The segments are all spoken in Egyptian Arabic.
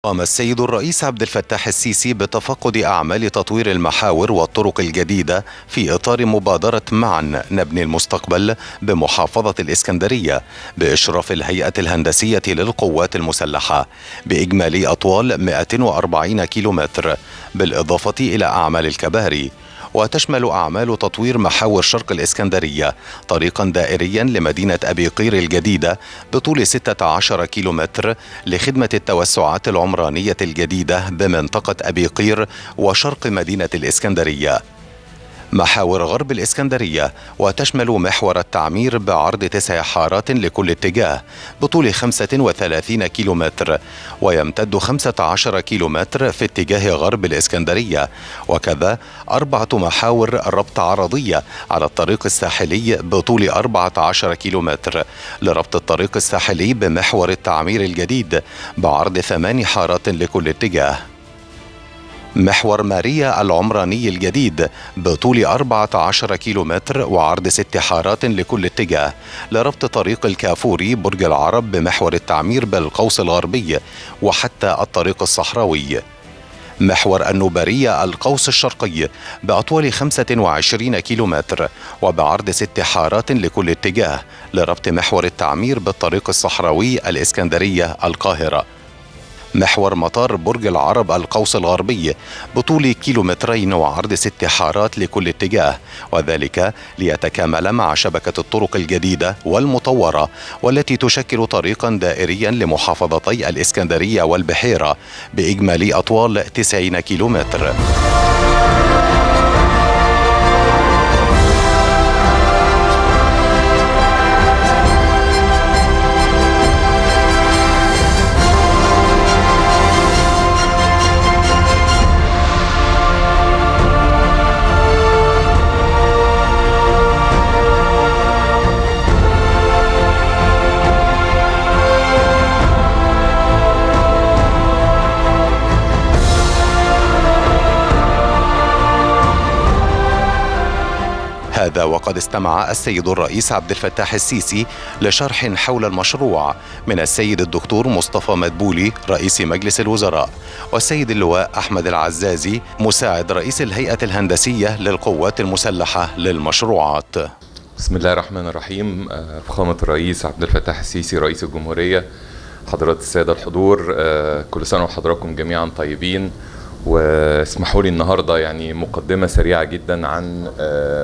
قام السيد الرئيس عبد الفتاح السيسي بتفقد أعمال تطوير المحاور والطرق الجديدة في إطار مبادرة معا نبني المستقبل بمحافظة الإسكندرية بإشراف الهيئة الهندسية للقوات المسلحة بإجمالي أطوال 140 كيلومتر بالإضافة إلى أعمال الكباري وتشمل أعمال تطوير محاور شرق الإسكندرية طريقا دائريا لمدينة أبي قير الجديدة بطول 16 كيلومتر لخدمة التوسعات العمرانية الجديدة بمنطقة أبي قير وشرق مدينة الإسكندرية محاور غرب الإسكندرية وتشمل محور التعمير بعرض تسع حارات لكل اتجاه بطول 35 كيلومتر ويمتد 15 كيلومتر في اتجاه غرب الإسكندرية وكذا أربعة محاور ربط عرضية على الطريق الساحلي بطول 14 كيلومتر لربط الطريق الساحلي بمحور التعمير الجديد بعرض ثمان حارات لكل اتجاه محور ماريا العمراني الجديد بطول 14 كيلومتر وعرض ست حارات لكل اتجاه لربط طريق الكافوري برج العرب بمحور التعمير بالقوس الغربي وحتى الطريق الصحراوي محور النوبرية القوس الشرقي بأطوال 25 كيلومتر وبعرض ست حارات لكل اتجاه لربط محور التعمير بالطريق الصحراوي الإسكندرية القاهرة محور مطار برج العرب القوس الغربي بطول كيلومترين وعرض ست حارات لكل اتجاه وذلك ليتكامل مع شبكة الطرق الجديدة والمطورة والتي تشكل طريقا دائريا لمحافظتي الإسكندرية والبحيرة بإجمالي أطوال 90 كيلومتر. هذا وقد استمع السيد الرئيس عبد الفتاح السيسي لشرح حول المشروع من السيد الدكتور مصطفى مدبولي رئيس مجلس الوزراء والسيد اللواء احمد العزازي مساعد رئيس الهيئه الهندسيه للقوات المسلحه للمشروعات. بسم الله الرحمن الرحيم فخامه الرئيس عبد الفتاح السيسي رئيس الجمهوريه حضرات الساده الحضور كل سنه وحضراتكم جميعا طيبين واسمحوا لي النهارده يعني مقدمه سريعه جدا عن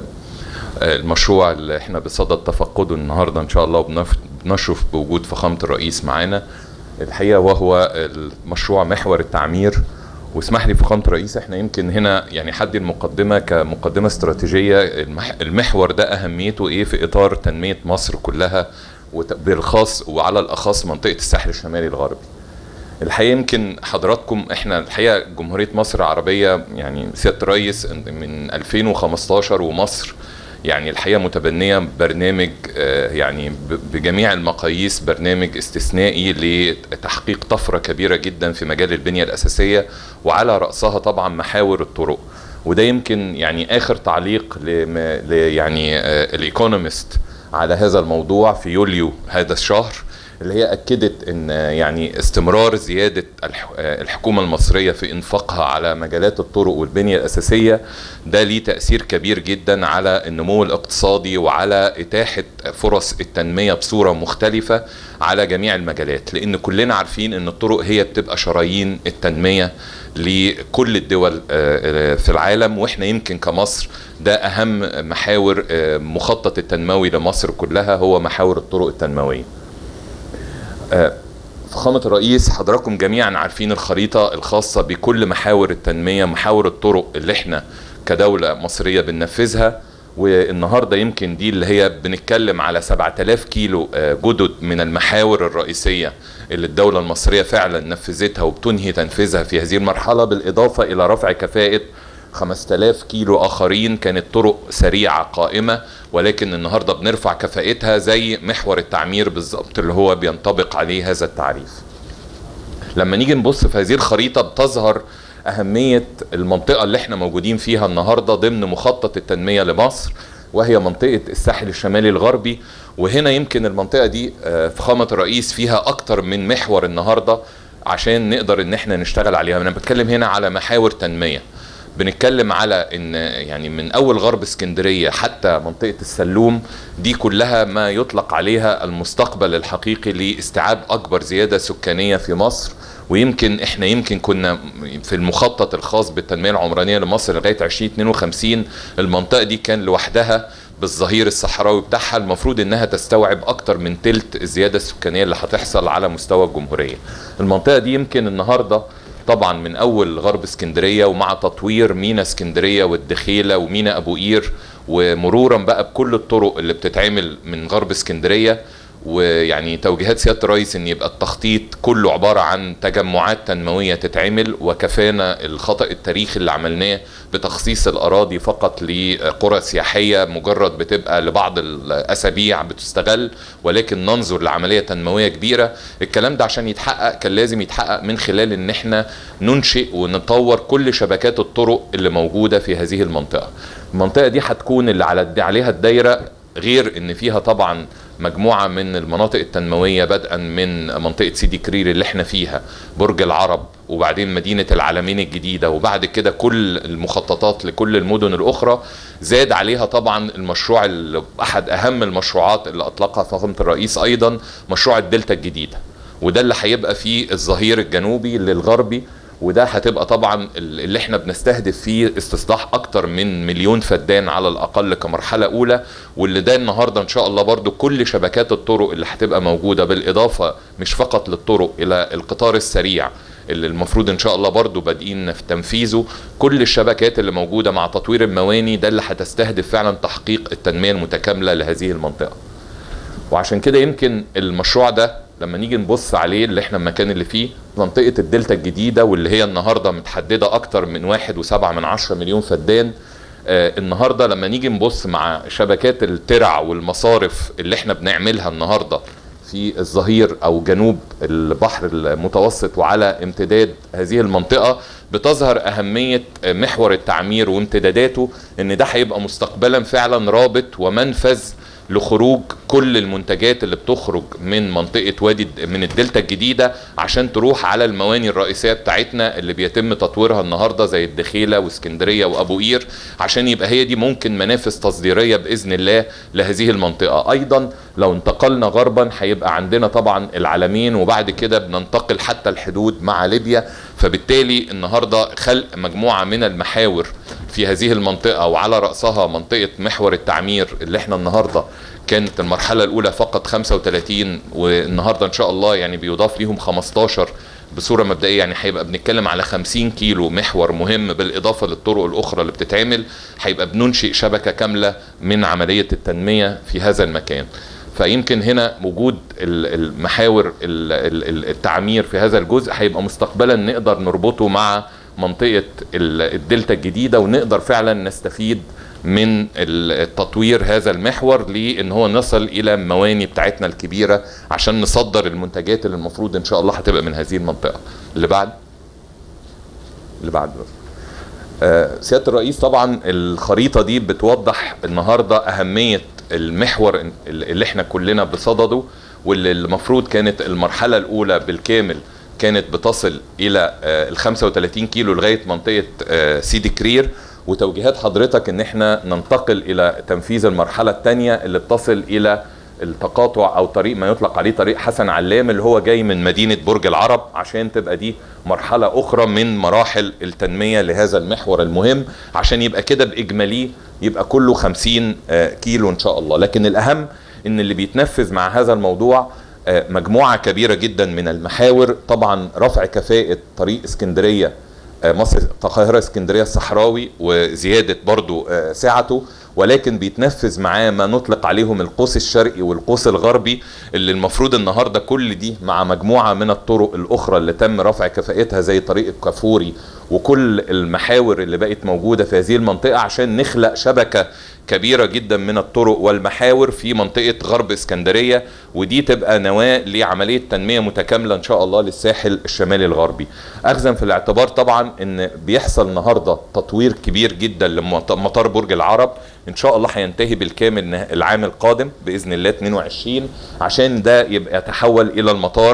المشروع اللي احنا بصدد تفقده النهارده ان شاء الله وبنشرف بوجود فخامه الرئيس معانا الحقيقه وهو المشروع محور التعمير واسمح لي فخامه الرئيس احنا يمكن هنا يعني حدي المقدمه كمقدمه استراتيجيه المحور ده اهميته ايه في اطار تنميه مصر كلها وبالخاص وعلى الاخص منطقه الساحل الشمالي الغربي. الحقيقه يمكن حضراتكم احنا الحقيقه جمهوريه مصر العربيه يعني سياده الرئيس من 2015 ومصر يعني الحقيقه متبنيه برنامج يعني بجميع المقاييس برنامج استثنائي لتحقيق طفره كبيره جدا في مجال البنيه الاساسيه وعلى راسها طبعا محاور الطرق وده يمكن يعني اخر تعليق ل يعني الايكونومست على هذا الموضوع في يوليو هذا الشهر اللي هي اكدت ان يعني استمرار زياده الحكومه المصريه في انفاقها على مجالات الطرق والبنيه الاساسيه ده ليه تاثير كبير جدا على النمو الاقتصادي وعلى اتاحه فرص التنميه بصوره مختلفه على جميع المجالات لان كلنا عارفين ان الطرق هي بتبقى شرايين التنميه لكل الدول في العالم واحنا يمكن كمصر ده اهم محاور مخطط التنموي لمصر كلها هو محاور الطرق التنمويه فخامة الرئيس حضراتكم جميعا عارفين الخريطة الخاصة بكل محاور التنمية محاور الطرق اللي احنا كدولة مصرية بننفذها والنهاردة يمكن دي اللي هي بنتكلم على 7000 كيلو جدد من المحاور الرئيسية اللي الدولة المصرية فعلا نفذتها وبتنهي تنفيذها في هذه المرحلة بالإضافة إلى رفع كفاءة 5000 كيلو اخرين كانت طرق سريعه قائمه ولكن النهارده بنرفع كفاءتها زي محور التعمير بالظبط اللي هو بينطبق عليه هذا التعريف. لما نيجي نبص في هذه الخريطه بتظهر اهميه المنطقه اللي احنا موجودين فيها النهارده ضمن مخطط التنميه لمصر وهي منطقه الساحل الشمالي الغربي وهنا يمكن المنطقه دي فخامه الرئيس فيها اكتر من محور النهارده عشان نقدر ان احنا نشتغل عليها انا بتكلم هنا على محاور تنميه بنتكلم على ان يعني من اول غرب اسكندريه حتى منطقه السلوم دي كلها ما يطلق عليها المستقبل الحقيقي لاستيعاب اكبر زياده سكانيه في مصر ويمكن احنا يمكن كنا في المخطط الخاص بالتنميه العمرانيه لمصر لغايه 2052 المنطقه دي كان لوحدها بالظهير الصحراوي بتاعها المفروض انها تستوعب اكتر من تلت الزياده السكانيه اللي هتحصل على مستوى الجمهوريه. المنطقه دي يمكن النهارده طبعا من اول غرب اسكندريه ومع تطوير مينا اسكندريه والدخيله ومينا ابو قير ومرورا بقى بكل الطرق اللي بتتعمل من غرب اسكندريه ويعني توجيهات سياده الرئيس ان يبقى التخطيط كله عباره عن تجمعات تنمويه تتعمل وكفانا الخطا التاريخي اللي عملناه بتخصيص الاراضي فقط لقرى سياحيه مجرد بتبقى لبعض الاسابيع بتستغل ولكن ننظر لعمليه تنمويه كبيره الكلام ده عشان يتحقق كان لازم يتحقق من خلال ان احنا ننشئ ونطور كل شبكات الطرق اللي موجوده في هذه المنطقه المنطقه دي هتكون اللي على عليها الدايره غير ان فيها طبعا مجموعة من المناطق التنموية بدءا من منطقة سيدي كرير اللي احنا فيها برج العرب وبعدين مدينة العالمين الجديدة وبعد كده كل المخططات لكل المدن الأخرى زاد عليها طبعا المشروع أحد أهم المشروعات اللي أطلقها فخامة الرئيس أيضا مشروع الدلتا الجديدة وده اللي هيبقى فيه الظهير الجنوبي للغربي وده هتبقى طبعا اللي احنا بنستهدف فيه استصلاح اكتر من مليون فدان على الاقل كمرحله اولى واللي ده النهارده ان شاء الله برضو كل شبكات الطرق اللي هتبقى موجوده بالاضافه مش فقط للطرق الى القطار السريع اللي المفروض ان شاء الله برضو بادئين في تنفيذه كل الشبكات اللي موجوده مع تطوير المواني ده اللي هتستهدف فعلا تحقيق التنميه المتكامله لهذه المنطقه وعشان كده يمكن المشروع ده لما نيجي نبص عليه اللي احنا المكان اللي فيه منطقة الدلتا الجديدة واللي هي النهاردة متحددة أكتر من واحد وسبعة من عشرة مليون فدان آه النهاردة لما نيجي نبص مع شبكات الترع والمصارف اللي احنا بنعملها النهاردة في الظهير أو جنوب البحر المتوسط وعلى امتداد هذه المنطقة بتظهر أهمية محور التعمير وامتداداته إن ده هيبقى مستقبلا فعلا رابط ومنفذ لخروج كل المنتجات اللي بتخرج من منطقه وادي من الدلتا الجديده عشان تروح على المواني الرئيسيه بتاعتنا اللي بيتم تطويرها النهارده زي الدخيله واسكندريه وابو قير عشان يبقى هي دي ممكن منافذ تصديريه باذن الله لهذه المنطقه ايضا لو انتقلنا غربا هيبقى عندنا طبعا العلمين وبعد كده بننتقل حتى الحدود مع ليبيا فبالتالي النهارده خلق مجموعه من المحاور في هذه المنطقه وعلى راسها منطقه محور التعمير اللي احنا النهارده كانت المرحله الاولى فقط 35 والنهارده ان شاء الله يعني بيضاف ليهم 15 بصوره مبدئيه يعني هيبقى بنتكلم على 50 كيلو محور مهم بالاضافه للطرق الاخرى اللي بتتعمل هيبقى بننشئ شبكه كامله من عمليه التنميه في هذا المكان فيمكن هنا وجود المحاور التعمير في هذا الجزء هيبقى مستقبلا نقدر نربطه مع منطقه الدلتا الجديده ونقدر فعلا نستفيد من التطوير هذا المحور لان هو نصل الى المواني بتاعتنا الكبيره عشان نصدر المنتجات اللي المفروض ان شاء الله هتبقى من هذه المنطقه اللي بعد اللي بعد بس. آه سياده الرئيس طبعا الخريطه دي بتوضح النهارده اهميه المحور اللي احنا كلنا بصدده واللي المفروض كانت المرحله الاولى بالكامل كانت بتصل الى ال 35 كيلو لغايه منطقه سيدي كرير وتوجيهات حضرتك ان احنا ننتقل الى تنفيذ المرحله الثانيه اللي بتصل الى التقاطع او طريق ما يطلق عليه طريق حسن علام اللي هو جاي من مدينه برج العرب عشان تبقى دي مرحله اخرى من مراحل التنميه لهذا المحور المهم عشان يبقى كده باجماليه يبقى كله 50 كيلو ان شاء الله لكن الاهم ان اللي بيتنفذ مع هذا الموضوع مجموعه كبيره جدا من المحاور طبعا رفع كفاءه طريق اسكندريه مصر القاهره اسكندريه الصحراوي وزياده برضو سعته ولكن بيتنفذ معاه ما نطلق عليهم القوس الشرقي والقوس الغربي اللي المفروض النهارده كل دي مع مجموعه من الطرق الاخرى اللي تم رفع كفاءتها زي طريق الكافوري وكل المحاور اللي بقت موجوده في هذه المنطقه عشان نخلق شبكه كبيره جدا من الطرق والمحاور في منطقه غرب اسكندريه ودي تبقى نواه لعمليه تنميه متكامله ان شاء الله للساحل الشمالي الغربي. اخذا في الاعتبار طبعا ان بيحصل النهارده تطوير كبير جدا لمطار برج العرب ان شاء الله هينتهي بالكامل العام القادم باذن الله 22 عشان ده يبقى يتحول الى المطار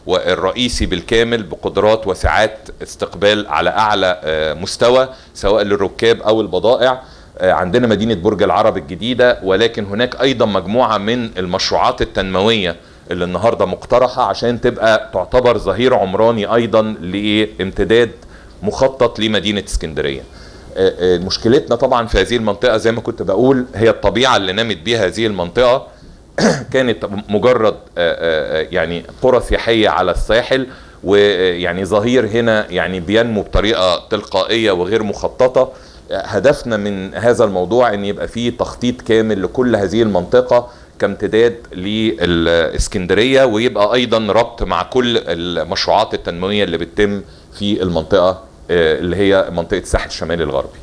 والرئيسي بالكامل بقدرات وسعات استقبال على اعلى آه، مستوى سواء للركاب او البضائع آه، عندنا مدينه برج العرب الجديده ولكن هناك ايضا مجموعه من المشروعات التنمويه اللي النهارده مقترحه عشان تبقى تعتبر ظهير عمراني ايضا لامتداد مخطط لمدينه اسكندريه. آه، آه، مشكلتنا طبعا في هذه المنطقه زي ما كنت بقول هي الطبيعه اللي نامت بيها هذه المنطقه كانت مجرد آه، آه، يعني قرى سياحيه على الساحل ويعني ظهير هنا يعني بينمو بطريقه تلقائيه وغير مخططه هدفنا من هذا الموضوع ان يبقى فيه تخطيط كامل لكل هذه المنطقه كامتداد للاسكندريه ويبقى ايضا ربط مع كل المشروعات التنمويه اللي بتتم في المنطقه آه، اللي هي منطقه الساحل الشمالي الغربي.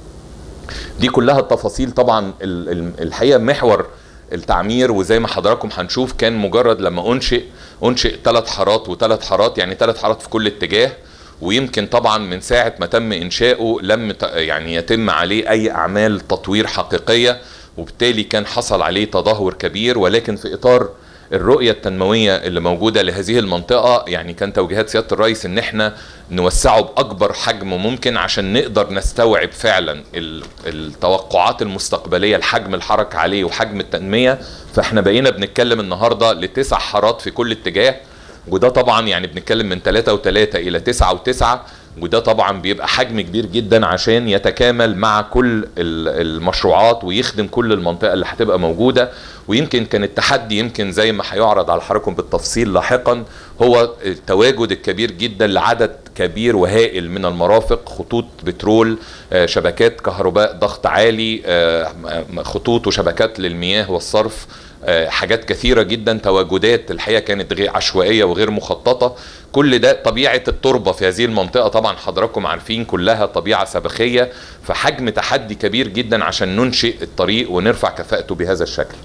دي كلها التفاصيل طبعا ال- ال- الحقيقه محور التعمير وزي ما حضراتكم هنشوف كان مجرد لما انشئ انشئ ثلاث حارات وثلاث حارات يعني ثلاث حارات في كل اتجاه ويمكن طبعا من ساعه ما تم انشاؤه لم ت- يعني يتم عليه اي اعمال تطوير حقيقيه وبالتالي كان حصل عليه تدهور كبير ولكن في اطار الرؤية التنموية اللي موجودة لهذه المنطقة يعني كان توجيهات سيادة الرئيس ان احنا نوسعه بأكبر حجم ممكن عشان نقدر نستوعب فعلا ال- التوقعات المستقبلية لحجم الحركة عليه وحجم التنمية فاحنا بقينا بنتكلم النهاردة لتسع حارات في كل اتجاه وده طبعا يعني بنتكلم من 3 و3 الى 9 و9 وده طبعا بيبقى حجم كبير جدا عشان يتكامل مع كل ال- المشروعات ويخدم كل المنطقه اللي هتبقى موجوده ويمكن كان التحدي يمكن زي ما هيعرض على حضراتكم بالتفصيل لاحقا هو التواجد الكبير جدا لعدد كبير وهائل من المرافق خطوط بترول آه، شبكات كهرباء ضغط عالي آه، م- خطوط وشبكات للمياه والصرف آه، حاجات كثيرة جدا تواجدات الحقيقة كانت غير عشوائية وغير مخططة كل ده طبيعة التربة في هذه المنطقة طبعا حضراتكم عارفين كلها طبيعة سبخية فحجم تحدي كبير جدا عشان ننشئ الطريق ونرفع كفاءته بهذا الشكل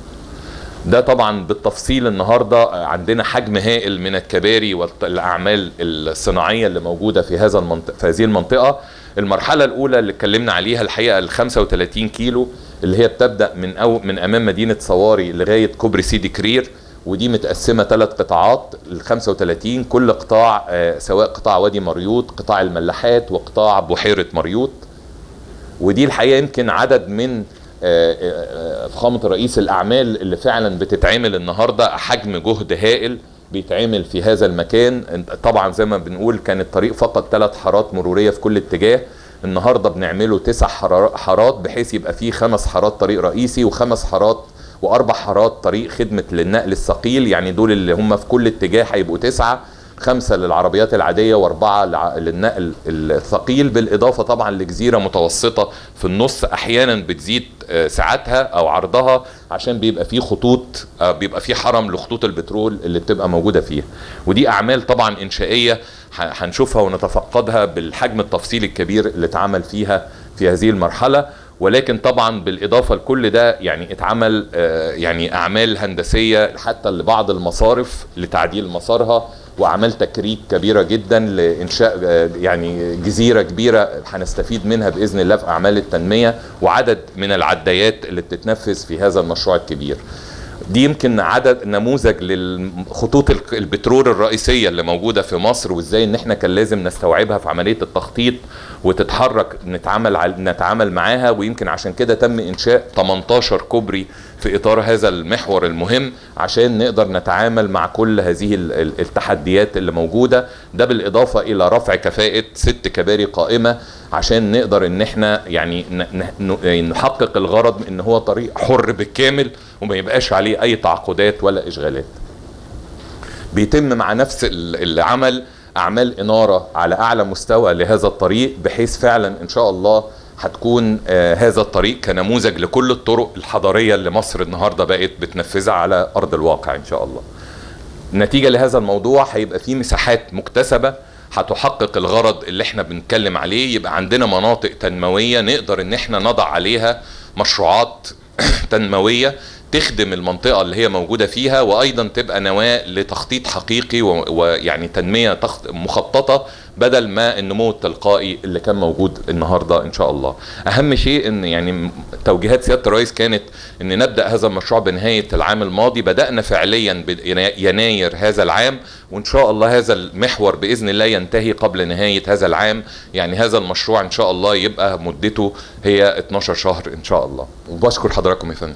ده طبعا بالتفصيل النهارده عندنا حجم هائل من الكباري والاعمال الصناعيه اللي موجوده في هذا المنطقه في هذه المنطقه المرحله الاولى اللي اتكلمنا عليها الحقيقه ال 35 كيلو اللي هي بتبدا من أو من امام مدينه صواري لغايه كوبري سيدي كرير ودي متقسمه ثلاث قطاعات ال 35 كل قطاع آه، سواء قطاع وادي مريوط قطاع الملاحات وقطاع بحيره مريوط ودي الحقيقه يمكن عدد من آه، آه، فخامه رئيس الاعمال اللي فعلا بتتعمل النهارده حجم جهد هائل بيتعمل في هذا المكان طبعا زي ما بنقول كان الطريق فقط ثلاث حارات مروريه في كل اتجاه النهارده بنعمله تسع حرار- حارات بحيث يبقى فيه خمس حارات طريق رئيسي وخمس حارات واربع حارات طريق خدمه للنقل الثقيل يعني دول اللي هم في كل اتجاه هيبقوا تسعه خمسه للعربيات العاديه واربعه لع- للنقل الثقيل بالاضافه طبعا لجزيره متوسطه في النص احيانا بتزيد آه، ساعاتها او عرضها عشان بيبقى فيه خطوط آه، بيبقى فيه حرم لخطوط البترول اللي بتبقى موجوده فيها ودي اعمال طبعا انشائيه ه- هنشوفها ونتفقدها بالحجم التفصيلي الكبير اللي اتعمل فيها في هذه المرحله ولكن طبعا بالاضافه لكل ده يعني اتعمل آه، يعني اعمال هندسيه حتى لبعض المصارف لتعديل مسارها واعمال تكريك كبيره جدا لانشاء آه، يعني جزيره كبيره هنستفيد منها باذن الله في اعمال التنميه وعدد من العدايات اللي بتتنفذ في هذا المشروع الكبير. دي يمكن عدد نموذج للخطوط الك- البترول الرئيسيه اللي موجوده في مصر وازاي ان احنا كان لازم نستوعبها في عمليه التخطيط وتتحرك نتعامل على نتعامل معاها ويمكن عشان كده تم انشاء 18 كوبري في اطار هذا المحور المهم عشان نقدر نتعامل مع كل هذه ال- ال- التحديات اللي موجوده ده بالاضافه الى رفع كفاءه ست كباري قائمه عشان نقدر ان احنا يعني ن- ن- ن- نحقق الغرض ان هو طريق حر بالكامل وما يبقاش عليه اي تعقيدات ولا اشغالات بيتم مع نفس ال- العمل اعمال اناره على اعلى مستوى لهذا الطريق بحيث فعلا ان شاء الله هتكون آه هذا الطريق كنموذج لكل الطرق الحضاريه اللي مصر النهارده بقت بتنفذها على ارض الواقع ان شاء الله. نتيجه لهذا الموضوع هيبقى في مساحات مكتسبه هتحقق الغرض اللي احنا بنتكلم عليه يبقى عندنا مناطق تنمويه نقدر ان احنا نضع عليها مشروعات تنمويه تخدم المنطقة اللي هي موجودة فيها وأيضا تبقى نواة لتخطيط حقيقي و- ويعني تنمية تخط- مخططة بدل ما النمو التلقائي اللي كان موجود النهارده ان شاء الله. اهم شيء ان يعني م- توجيهات سياده الرئيس كانت ان نبدا هذا المشروع بنهايه العام الماضي، بدانا فعليا بيناير هذا العام وان شاء الله هذا المحور باذن الله ينتهي قبل نهايه هذا العام، يعني هذا المشروع ان شاء الله يبقى مدته هي 12 شهر ان شاء الله. وبشكر حضراتكم يا فندم.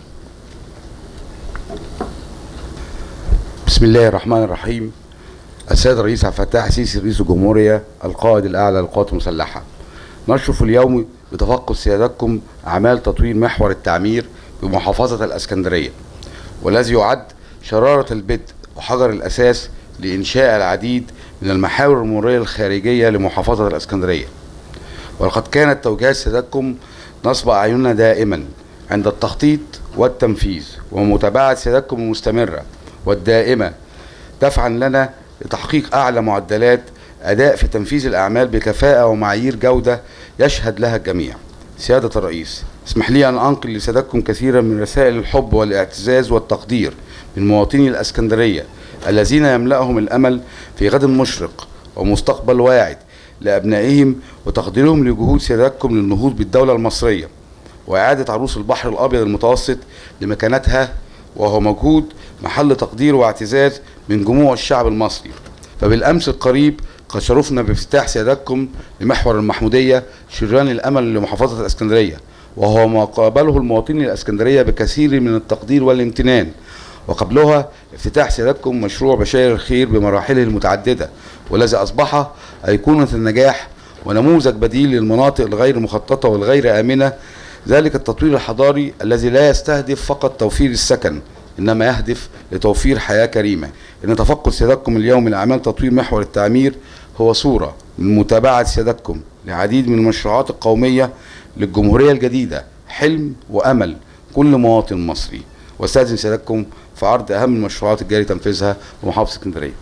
بسم الله الرحمن الرحيم السيد الرئيس عبد الفتاح السيسي رئيس الجمهورية القائد الأعلى للقوات المسلحة نشرف اليوم بتفقد سيادتكم أعمال تطوير محور التعمير بمحافظة الأسكندرية والذي يعد شرارة البدء وحجر الأساس لإنشاء العديد من المحاور المرورية الخارجية لمحافظة الأسكندرية ولقد كانت توجيهات سيادتكم نصب أعيننا دائما عند التخطيط والتنفيذ ومتابعة سيادتكم المستمرة والدائمة دفعا لنا لتحقيق أعلى معدلات أداء في تنفيذ الأعمال بكفاءة ومعايير جودة يشهد لها الجميع سيادة الرئيس اسمح لي أن أنقل لسيادتكم كثيرا من رسائل الحب والاعتزاز والتقدير من مواطني الأسكندرية الذين يملأهم الأمل في غد مشرق ومستقبل واعد لأبنائهم وتقديرهم لجهود سيادتكم للنهوض بالدولة المصرية وإعادة عروس البحر الأبيض المتوسط لمكانتها وهو مجهود محل تقدير واعتزاز من جموع الشعب المصري فبالأمس القريب قد شرفنا بافتتاح سيادتكم لمحور المحمودية شريان الأمل لمحافظة الإسكندرية وهو ما قابله المواطنين الإسكندرية بكثير من التقدير والامتنان وقبلها افتتاح سيادتكم مشروع بشاير الخير بمراحله المتعددة والذي أصبح أيقونة النجاح ونموذج بديل للمناطق الغير مخططة والغير آمنة ذلك التطوير الحضاري الذي لا يستهدف فقط توفير السكن إنما يهدف لتوفير حياة كريمة إن تفقد سيادتكم اليوم لأعمال تطوير محور التعمير هو صورة من متابعة سيادتكم لعديد من المشروعات القومية للجمهورية الجديدة حلم وأمل كل مواطن مصري واستاذن سيادتكم في عرض اهم المشروعات الجاري تنفيذها بمحافظه اسكندريه.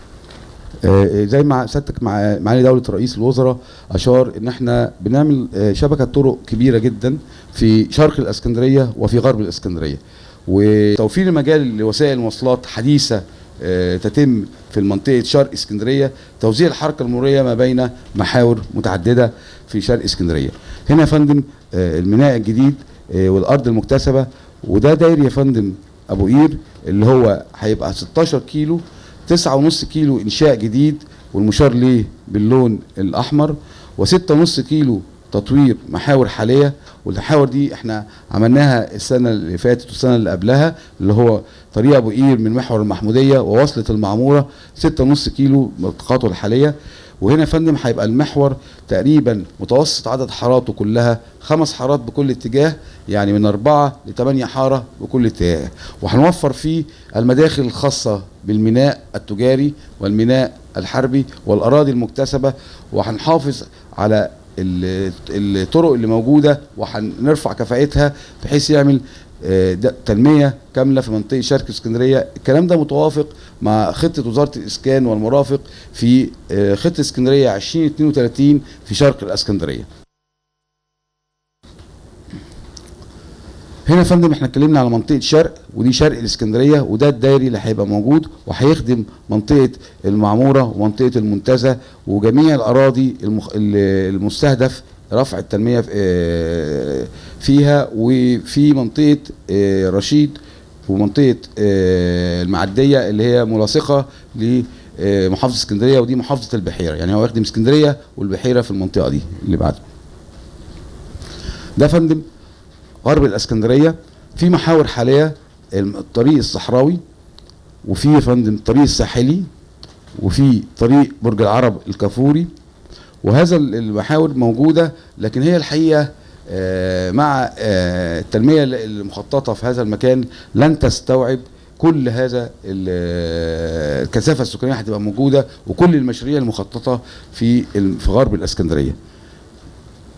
آه، زي ما سيادتك مع معالي دوله رئيس الوزراء اشار ان احنا بنعمل آه، شبكه طرق كبيره جدا في شرق الاسكندريه وفي غرب الاسكندريه وتوفير مجال لوسائل مواصلات حديثه آه، تتم في منطقه شرق اسكندريه توزيع الحركه المروريه ما بين محاور متعدده في شرق اسكندريه. هنا يا فندم آه، الميناء الجديد آه، والارض المكتسبه وده داير يا فندم ابو قير اللي هو هيبقى 16 كيلو 9.5 كيلو انشاء جديد والمشار ليه باللون الاحمر و6.5 كيلو تطوير محاور حاليه والمحاور دي احنا عملناها السنه اللي فاتت والسنه اللي قبلها اللي هو طريق ابو قير من محور المحموديه ووصله المعموره 6.5 كيلو منطقاته الحاليه وهنا يا فندم هيبقى المحور تقريبا متوسط عدد حاراته كلها خمس حارات بكل اتجاه يعني من أربعة لثمانية حارة بكل اتجاه وهنوفر فيه المداخل الخاصة بالميناء التجاري والميناء الحربي والأراضي المكتسبة وهنحافظ على ال- الطرق اللي موجودة وهنرفع كفاءتها بحيث يعمل آه، ده- تنمية كاملة في منطقة شرق اسكندرية الكلام ده متوافق مع خطة وزارة الإسكان والمرافق في آه، خطة اسكندرية 2032 في شرق الإسكندرية هنا يا فندم احنا اتكلمنا على منطقه شرق ودي شرق الاسكندريه وده الدائري اللي هيبقى موجود وهيخدم منطقه المعموره ومنطقه المنتزه وجميع الاراضي المخ... ال- المستهدف رفع التنميه في- آه، فيها وفي منطقه آه، رشيد ومنطقه آه، المعديه اللي هي ملاصقه لمحافظه اسكندريه ودي محافظه البحيره يعني هو يخدم اسكندريه والبحيره في المنطقه دي اللي بعد ده يا فندم غرب الاسكندريه في محاور حاليه الم- الطريق الصحراوي وفي يا فندم الطريق الساحلي وفي طريق برج العرب الكافوري وهذا ال- المحاور موجوده لكن هي الحقيقه آه، مع آه، التنميه ال- المخططه في هذا المكان لن تستوعب كل هذا ال- آه، الكثافه السكانيه هتبقى موجوده وكل المشاريع المخططه في ال- في غرب الاسكندريه.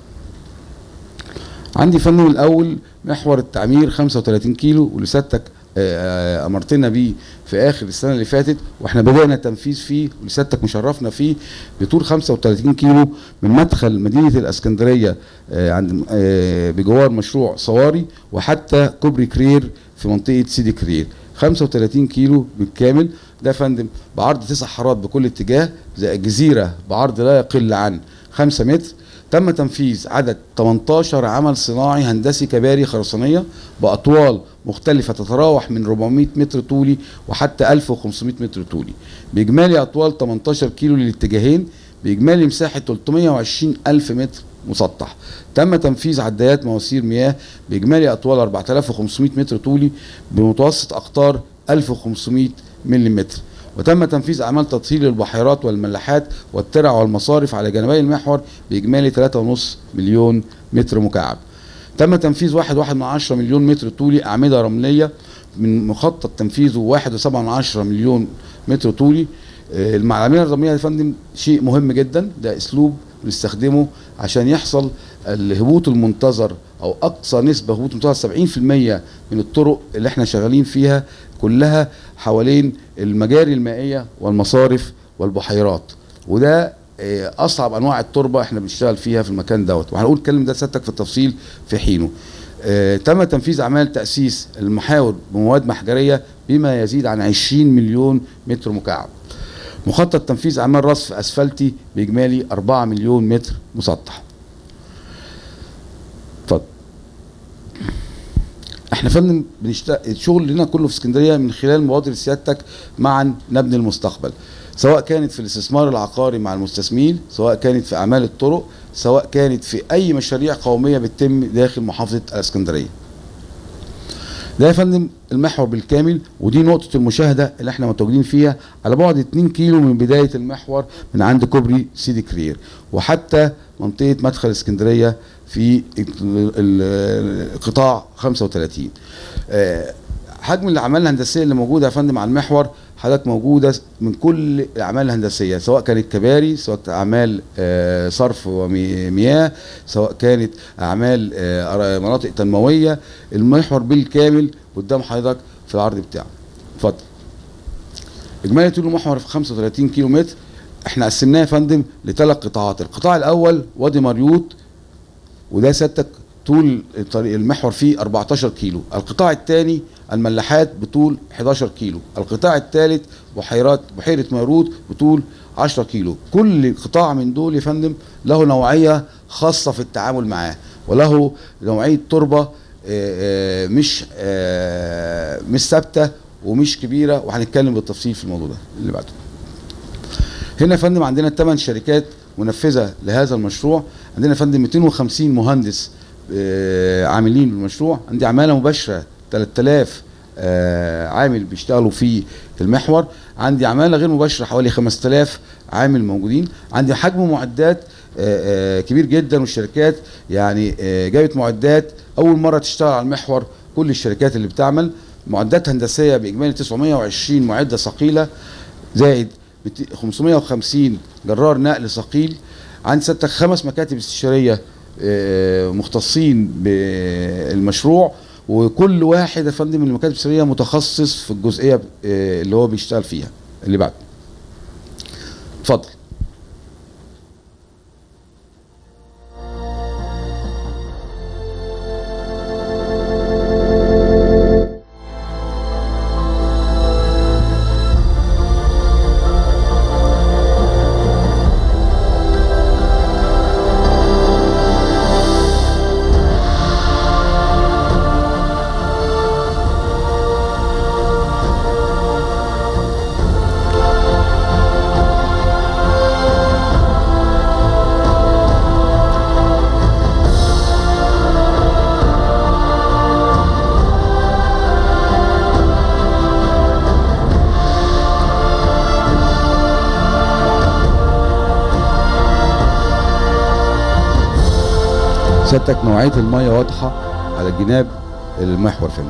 عندي فندم الاول محور التعمير 35 كيلو واللي سيادتك آه، امرتنا بيه في اخر السنه اللي فاتت واحنا بدانا التنفيذ فيه ولسيادتك مشرفنا فيه بطول 35 كيلو من مدخل مدينه الاسكندريه آه، عند آه، بجوار مشروع صواري وحتى كوبري كرير في منطقه سيدي كرير 35 كيلو بالكامل ده يا فندم بعرض تسع حارات بكل اتجاه زائد جزيره بعرض لا يقل عن 5 متر تم تنفيذ عدد 18 عمل صناعي هندسي كباري خرسانيه باطوال مختلفه تتراوح من 400 متر طولي وحتى 1500 متر طولي باجمالي اطوال 18 كيلو للاتجاهين باجمالي مساحه 320 الف متر مسطح تم تنفيذ عدايات مواسير مياه باجمالي اطوال 4500 متر طولي بمتوسط اقطار 1500 ملم وتم تنفيذ اعمال تطهير للبحيرات والملاحات والترع والمصارف على جانبي المحور باجمالي 3.5 مليون متر مكعب تم تنفيذ 1.1 مليون متر طولي اعمده رمليه من مخطط تنفيذه 1.7 مليون متر طولي آه، المعلميه الرمليه يا فندم شيء مهم جدا ده اسلوب بنستخدمه عشان يحصل الهبوط المنتظر او اقصى نسبه هبوط منتظر 70% من الطرق اللي احنا شغالين فيها كلها حوالين المجاري المائيه والمصارف والبحيرات وده آه، اصعب انواع التربه احنا بنشتغل فيها في المكان دوت وهنقول الكلام ده سيادتك في التفصيل في حينه آه، تم تنفيذ اعمال تاسيس المحاور بمواد محجريه بما يزيد عن 20 مليون متر مكعب مخطط تنفيذ اعمال رصف اسفلتي باجمالي 4 مليون متر مسطح اتفضل احنا فندم بنشتغل شغلنا كله في اسكندريه من خلال مبادره سيادتك معا نبني المستقبل سواء كانت في الاستثمار العقاري مع المستثمرين سواء كانت في اعمال الطرق سواء كانت في اي مشاريع قوميه بتتم داخل محافظه الاسكندريه ده يا فندم المحور بالكامل ودي نقطة المشاهدة اللي احنا متواجدين فيها على بعد 2 كيلو من بداية المحور من عند كوبري سيدي كرير وحتى منطقة مدخل اسكندرية في ال- ال- قطاع 35 آه، حجم الاعمال الهندسيه اللي موجوده يا فندم على المحور حضرتك موجوده من كل الاعمال الهندسيه سواء كانت كباري سواء كانت اعمال آه، صرف ومياه سواء كانت اعمال آه، مناطق تنمويه المحور بالكامل قدام حضرتك في العرض بتاعه اتفضل اجمالي طول المحور في 35 كيلو متر احنا قسمناه يا فندم لثلاث قطاعات القطاع الاول وادي مريوط وده سيادتك طول الطريق المحور فيه 14 كيلو القطاع الثاني الملاحات بطول 11 كيلو القطاع الثالث بحيرات بحيرة ميروت بطول 10 كيلو كل قطاع من دول يا فندم له نوعية خاصة في التعامل معاه وله نوعية تربة آه، آه، مش آه، مش ثابتة ومش كبيرة وهنتكلم بالتفصيل في الموضوع ده اللي بعده هنا يا فندم عندنا ثمان شركات منفذه لهذا المشروع عندنا يا فندم 250 مهندس آه، عاملين بالمشروع عندي عماله مباشره 3000 آه، عامل بيشتغلوا في المحور عندي عماله غير مباشره حوالي 5000 عامل موجودين عندي حجم معدات آه، آه، كبير جدا والشركات يعني آه، جابت معدات اول مره تشتغل على المحور كل الشركات اللي بتعمل معدات هندسيه باجمالي 920 معده ثقيله زائد بت- 550 جرار نقل ثقيل عندي سيادتك خمس مكاتب استشاريه آه، مختصين بالمشروع وكل واحد يا فندم من المكاتب الاستشاريه متخصص في الجزئيه آه، اللي هو بيشتغل فيها اللي بعد اتفضل سيادتك نوعيه الميه واضحه على جناب المحور فندم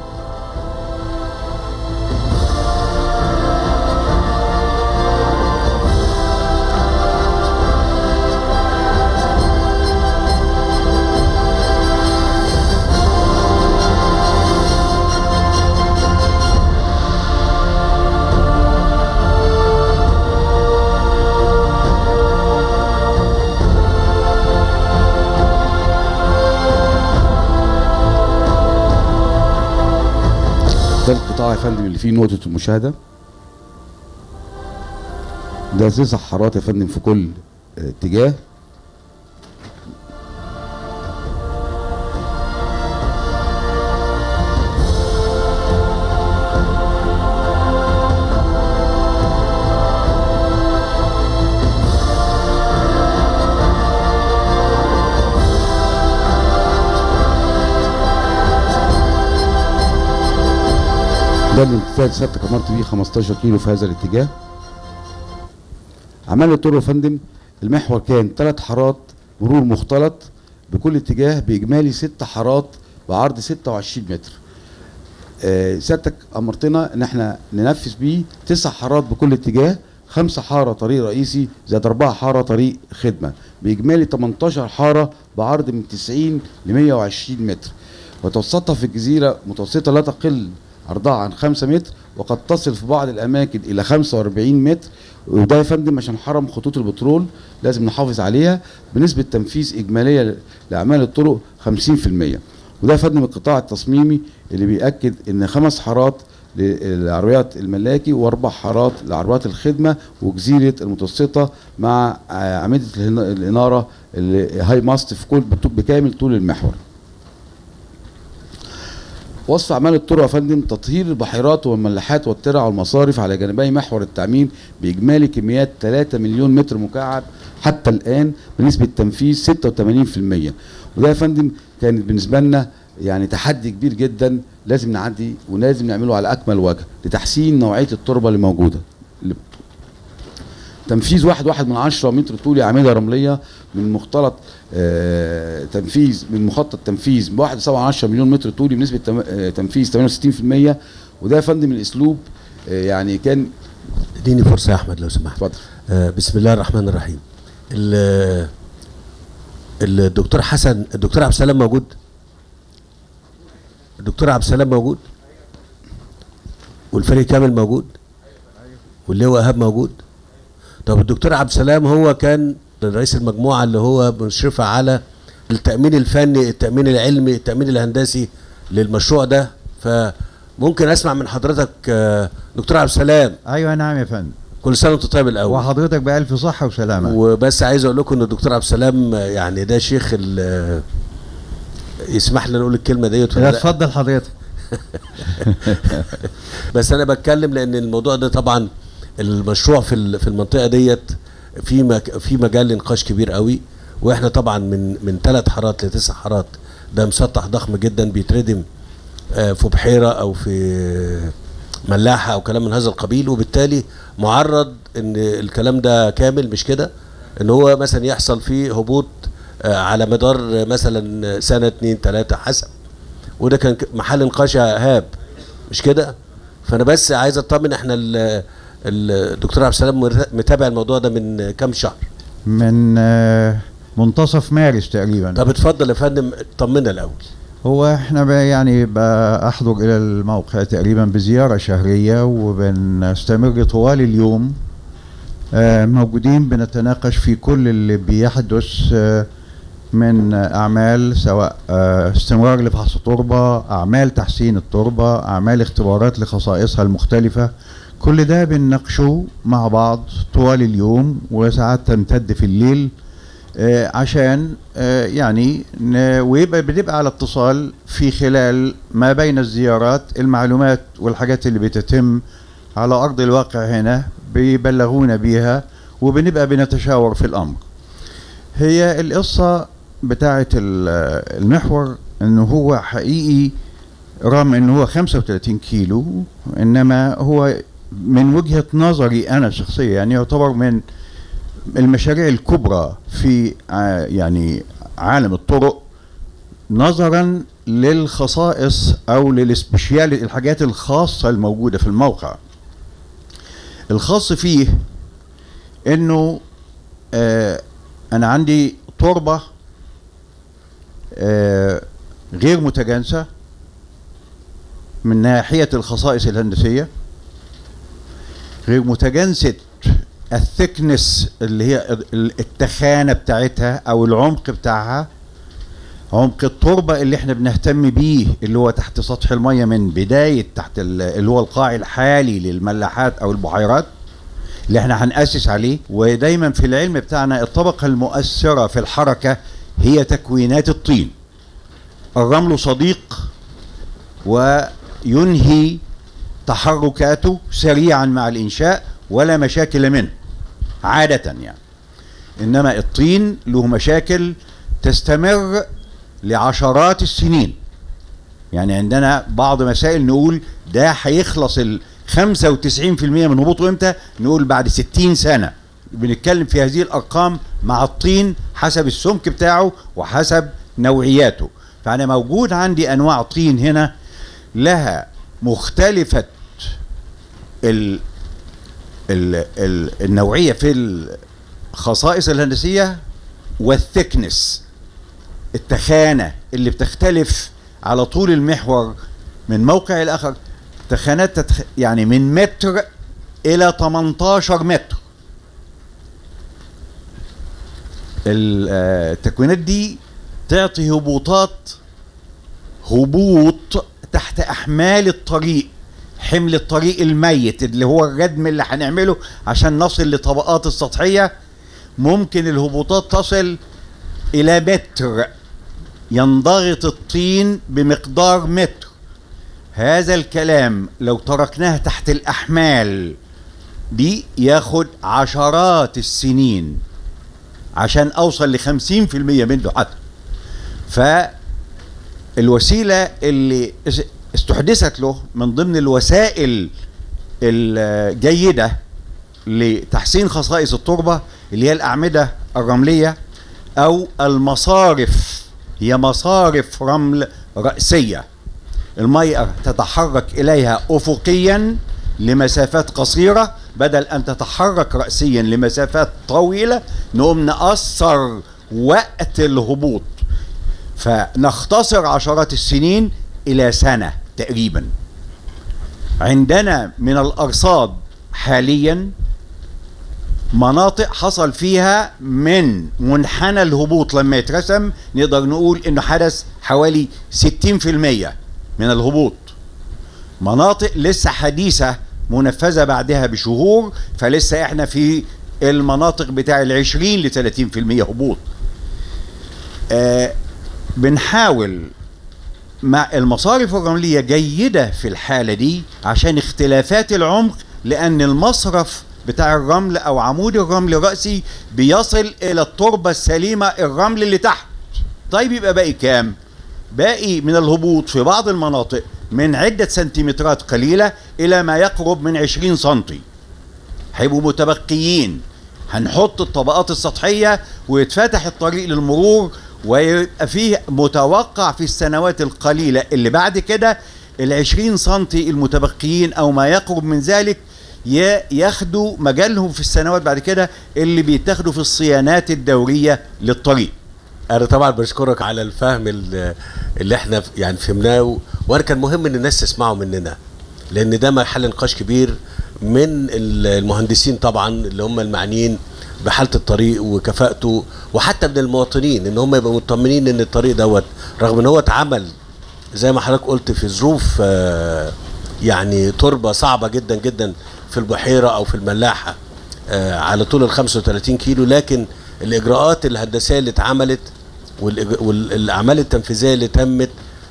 القطاع يا فندم اللي فيه نقطة المشاهدة ده تسع حارات يا فندم في كل آه، اتجاه ده الامتداد ثابت كمرت بيه 15 كيلو في هذا الاتجاه عملنا الطرق يا فندم المحور كان ثلاث حارات مرور مختلط بكل اتجاه باجمالي ست حارات بعرض 26 متر آه، سيادتك امرتنا ان احنا ننفذ بيه تسع حارات بكل اتجاه خمسة حارة طريق رئيسي زائد أربعة حارة طريق خدمة بإجمالي 18 حارة بعرض من 90 ل 120 متر وتوسطها في الجزيرة متوسطة لا تقل عرضها عن 5 متر وقد تصل في بعض الأماكن إلى 45 متر وده يا فندم عشان حرم خطوط البترول لازم نحافظ عليها بنسبة تنفيذ إجمالية لأعمال الطرق 50% وده يا فندم القطاع التصميمي اللي بيأكد إن خمس حارات للعربيات الملاكي واربع حارات لعربيات الخدمه وجزيره المتوسطه مع آه، اعمده الهنا- الاناره اللي هاي ماست في كل بكامل طول المحور. وصف اعمال الطرق يا فندم تطهير البحيرات والملاحات والترع والمصارف على جانبي محور التعميم باجمالي كميات 3 مليون متر مكعب حتى الان بنسبه تنفيذ 86% وده يا فندم كانت بالنسبه لنا يعني تحدي كبير جدا لازم نعدي ولازم نعمله على اكمل وجه لتحسين نوعيه التربه اللي موجوده اللي تنفيذ واحد واحد من عشرة متر طولي أعمدة رملية من مختلط آه تنفيذ من مخطط تنفيذ بواحد سبعة عشرة مليون متر طولي بنسبة تم- آه تنفيذ 68% وده يا فندم الأسلوب آه يعني كان اديني فرصه يا احمد لو سمحت اتفضل آه بسم الله الرحمن الرحيم ال- الدكتور حسن الدكتور عبد السلام موجود الدكتور عبد السلام موجود والفريق كامل موجود واللواء ايهاب موجود طب الدكتور عبد السلام هو كان رئيس المجموعه اللي هو مشرفه على التامين الفني التامين العلمي التامين الهندسي للمشروع ده فممكن اسمع من حضرتك آه، دكتور عبد السلام ايوه نعم يا فندم كل سنه وانت طيب الاول وحضرتك بألف صحة وسلامة وبس عايز اقول لكم ان الدكتور عبد السلام يعني ده شيخ ال- يسمح لنا نقول الكلمه ديت ولا لا لا؟ اتفضل حضرتك بس انا بتكلم لان الموضوع ده طبعا المشروع في ال- في المنطقه ديت في مك في مجال لنقاش كبير قوي واحنا طبعا من من ثلاث حارات لتسع حارات ده مسطح ضخم جدا بيتردم آه، في بحيره او في ملاحه او كلام من هذا القبيل وبالتالي معرض ان الكلام ده كامل مش كده ان هو مثلا يحصل فيه هبوط آه، على مدار آه، مثلا سنه اتنين تلاته حسب وده كان ك- محل نقاش يا ايهاب مش كده فانا بس عايز اطمن احنا ال- الدكتور عبد السلام مرت- متابع الموضوع ده من كام شهر من آه، منتصف مارس تقريبا طب اتفضل يا فندم طمنا الاول هو احنا ب- يعني بحضر الى الموقع تقريبا بزيارة شهرية وبنستمر طوال اليوم آه، موجودين بنتناقش في كل اللي بيحدث آه، من أعمال سواء آه، استمرار لفحص التربة أعمال تحسين التربة أعمال اختبارات لخصائصها المختلفة كل ده بنناقشه مع بعض طوال اليوم وساعات تمتد في الليل آه، عشان آه، يعني ن- ويبقى بنبقى على اتصال في خلال ما بين الزيارات المعلومات والحاجات اللي بتتم على أرض الواقع هنا بيبلغونا بيها وبنبقى بنتشاور في الأمر هي القصة بتاعة ال- المحور انه هو حقيقي رغم انه هو 35 كيلو انما هو من وجهة نظري انا شخصيا يعني يعتبر من المشاريع الكبرى في ع- يعني عالم الطرق نظرا للخصائص او للسبيشيال الحاجات الخاصة الموجودة في الموقع الخاص فيه انه آه انا عندي تربة آه غير متجانسة من ناحية الخصائص الهندسية غير متجانسة الثكنس اللي هي ال- التخانة بتاعتها أو العمق بتاعها عمق التربة اللي احنا بنهتم بيه اللي هو تحت سطح المية من بداية تحت ال- اللي هو القاع الحالي للملاحات او البحيرات اللي احنا هنأسس عليه ودايما في العلم بتاعنا الطبقة المؤثرة في الحركة هي تكوينات الطين الرمل صديق وينهي تحركاته سريعا مع الإنشاء ولا مشاكل منه عادة يعني إنما الطين له مشاكل تستمر لعشرات السنين يعني عندنا بعض مسائل نقول ده هيخلص ال 95% من هبوطه امتى؟ نقول بعد 60 سنة بنتكلم في هذه الأرقام مع الطين حسب السمك بتاعه وحسب نوعياته فأنا موجود عندي أنواع طين هنا لها مختلفة ال ال ال النوعية في الخصائص الهندسية والثكنس التخانة اللي بتختلف على طول المحور من موقع الآخر تخانات تتخ... يعني من متر إلى 18 متر ال- آه، التكوينات دي تعطي هبوطات هبوط تحت أحمال الطريق حمل الطريق الميت اللي هو الردم اللي هنعمله عشان نصل لطبقات السطحية ممكن الهبوطات تصل إلى متر ينضغط الطين بمقدار متر هذا الكلام لو تركناه تحت الأحمال دي ياخد عشرات السنين عشان أوصل لخمسين في المية منه حتى فالوسيلة اللي اس- استحدثت له من ضمن الوسائل الجيدة لتحسين خصائص التربة اللي هي الأعمدة الرملية أو المصارف هي مصارف رمل رأسية المية تتحرك إليها أفقيا لمسافات قصيرة بدل أن تتحرك رأسيا لمسافات طويلة نقوم نقصر وقت الهبوط فنختصر عشرات السنين إلى سنة تقريبا عندنا من الأرصاد حاليا مناطق حصل فيها من منحنى الهبوط لما يترسم نقدر نقول انه حدث حوالي 60% من الهبوط مناطق لسه حديثة منفذة بعدها بشهور فلسه احنا في المناطق بتاع العشرين لثلاثين في المية هبوط آه بنحاول مع المصارف الرملية جيدة في الحالة دي عشان اختلافات العمق لأن المصرف بتاع الرمل أو عمود الرمل الرأسي بيصل إلى التربة السليمة الرمل اللي تحت طيب يبقى باقي كام؟ باقي من الهبوط في بعض المناطق من عدة سنتيمترات قليلة إلى ما يقرب من 20 سنتي هيبقوا متبقيين هنحط الطبقات السطحية ويتفتح الطريق للمرور ويبقى فيه متوقع في السنوات القليلة اللي بعد كده العشرين سنتي المتبقيين أو ما يقرب من ذلك ي- ياخدوا مجالهم في السنوات بعد كده اللي بيتاخدوا في الصيانات الدورية للطريق انا طبعا بشكرك على الفهم ال- اللي احنا ف- يعني فهمناه و- وانا كان مهم ان الناس تسمعه مننا لان ده محل نقاش كبير من ال- المهندسين طبعا اللي هم المعنيين بحاله الطريق وكفاءته وحتى من المواطنين ان هم يبقوا مطمنين ان الطريق دوت رغم ان هو اتعمل زي ما حضرتك قلت في ظروف آه، يعني تربه صعبه جدا جدا في البحيره او في الملاحه آه، على طول ال 35 كيلو لكن الاجراءات الهندسيه اللي اتعملت والإج- والاعمال التنفيذيه اللي تمت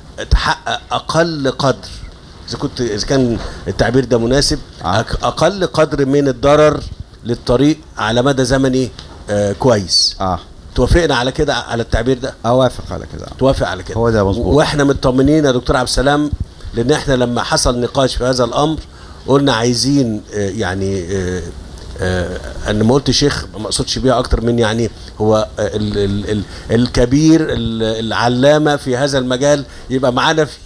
تحقق اقل قدر اذا كنت اذا كان التعبير ده مناسب آه. أق- اقل قدر من الضرر للطريق على مدى زمني آه كويس اه توافقنا على كده على التعبير ده اوافق على كده توافق على كده هو ده مظبوط. واحنا مطمنين يا دكتور عبد السلام لان احنا لما حصل نقاش في هذا الامر قلنا عايزين آه، يعني آه، آه، انا ما قلت شيخ ما اقصدش بيها اكتر من يعني هو آه، ال ال ال الكبير ال- العلامه في هذا المجال يبقى معانا في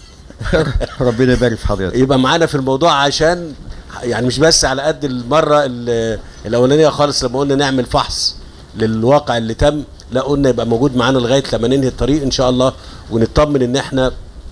ربنا يبارك في حضرتك يبقى معانا في الموضوع عشان يعني مش بس على قد المره ال- الاولانيه خالص لما قلنا نعمل فحص للواقع اللي تم لا قلنا يبقى موجود معانا لغايه لما ننهي الطريق ان شاء الله ونطمن ان احنا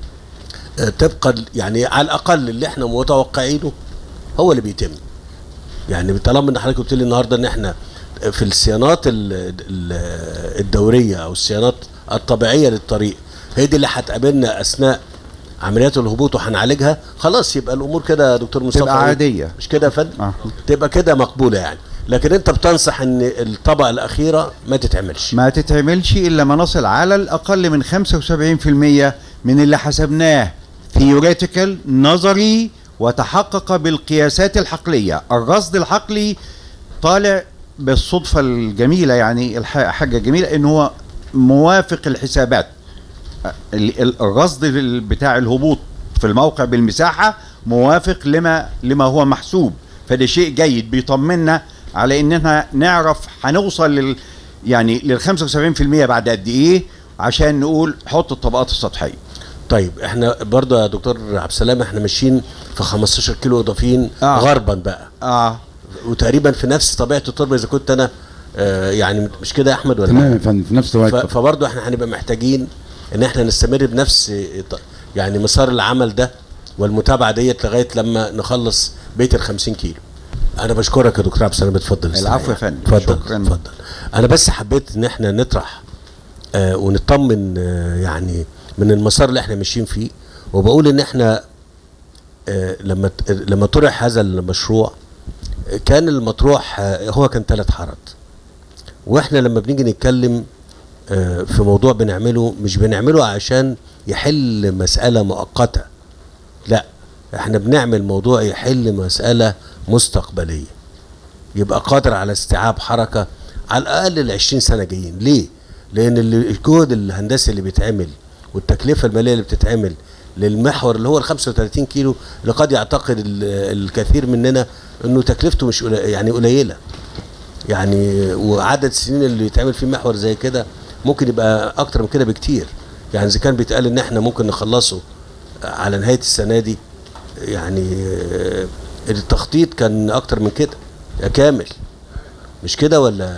آه، طبقا يعني على الاقل اللي احنا متوقعينه هو اللي بيتم يعني طالما ان حضرتك قلت لي النهارده ان احنا في الصيانات ال- ال- الدوريه او الصيانات الطبيعيه للطريق هي دي اللي هتقابلنا اثناء عمليات الهبوط وهنعالجها خلاص يبقى الامور كده يا دكتور مصطفى تبقى عادية. مش كده يا فندم آه. تبقى كده مقبوله يعني لكن انت بتنصح ان الطبقه الاخيره ما تتعملش ما تتعملش الا ما نصل على الاقل من 75% من اللي حسبناه ثيوريتيكال نظري وتحقق بالقياسات الحقليه الرصد الحقلي طالع بالصدفه الجميله يعني الح- حاجه جميله ان هو موافق الحسابات ال- ال- الرصد ال- بتاع الهبوط في الموقع بالمساحه موافق لما لما هو محسوب فده شيء جيد بيطمنا على اننا نعرف هنوصل لل يعني لل 75% بعد قد ايه عشان نقول حط الطبقات السطحيه طيب احنا برضه يا دكتور عبد السلام احنا ماشيين في 15 كيلو اضافيين آه. غربا بقى اه وتقريبا في نفس طبيعه التربه اذا كنت انا آه يعني مش كده يا احمد ولا تمام يا فندم في نفس ف- الوقت فبرضه احنا هنبقى محتاجين ان احنا نستمر بنفس ط- يعني مسار العمل ده والمتابعه ديت لغايه لما نخلص بيت ال 50 كيلو. انا بشكرك يا دكتور عبد السلام اتفضل العفو يا استريح. فندم. اتفضل شكراً. اتفضل. انا بس حبيت ان احنا نطرح آه ونطمن آه يعني من المسار اللي احنا ماشيين فيه وبقول ان احنا آه لما ت- لما طرح هذا المشروع آه، كان المطروح آه هو كان ثلاث حارات واحنا لما بنيجي نتكلم آه، في موضوع بنعمله مش بنعمله عشان يحل مسألة مؤقتة لا احنا بنعمل موضوع يحل مسألة مستقبلية يبقى قادر على استيعاب حركة على الأقل ال 20 سنة جايين ليه؟ لأن اللي- الجهد الهندسي اللي بيتعمل والتكلفة المالية اللي بتتعمل للمحور اللي هو ال 35 كيلو اللي قد يعتقد ال- الكثير مننا انه تكلفته مش قلي- يعني قليله يعني وعدد السنين اللي يتعمل فيه محور زي كده ممكن يبقى اكتر من كده بكتير يعني اذا كان بيتقال ان احنا ممكن نخلصه على نهايه السنه دي يعني آه، التخطيط كان اكتر من كده يا كامل مش كده ولا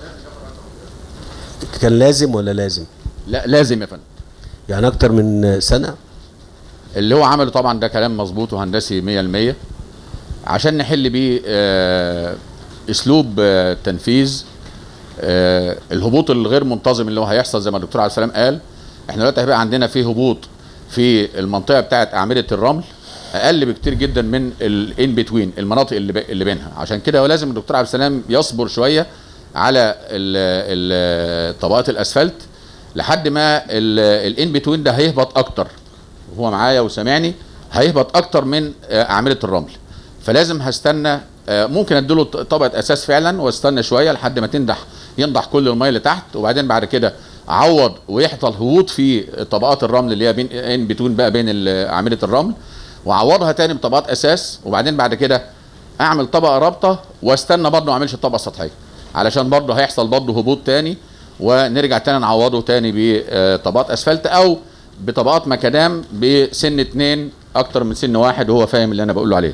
كان لازم ولا لازم لا لازم يا فندم يعني اكتر من سنه اللي هو عمله طبعا ده كلام مظبوط وهندسي 100% عشان نحل بيه آه، اسلوب آه، تنفيذ آه، الهبوط الغير منتظم اللي هو هيحصل زي ما الدكتور عبد السلام قال احنا دلوقتي هيبقى عندنا في هبوط في المنطقه بتاعه اعمده الرمل اقل بكتير جدا من الان بتوين المناطق اللي, ب... اللي بينها عشان كده هو لازم الدكتور عبد السلام يصبر شويه على ال... ال... طبقات الاسفلت لحد ما الان بتوين ده هيهبط اكتر هو معايا وسامعني هيهبط اكتر من آه، اعمده الرمل فلازم هستنى آه، ممكن اديله ط- طبقه اساس فعلا واستنى شويه لحد ما تندح ينضح كل الميه اللي تحت وبعدين بعد كده اعوض ويحصل هبوط في طبقات الرمل اللي هي بين ان بتون بقى بين ال- اعمده الرمل واعوضها تاني بطبقات اساس وبعدين بعد كده اعمل طبقه رابطه واستنى برضه ما اعملش طبقه سطحيه علشان برضه هيحصل برضه هبوط تاني ونرجع تاني نعوضه تاني بطبقات اسفلت او بطبقات مكادام بسن اتنين اكتر من سن واحد وهو فاهم اللي انا بقول له عليه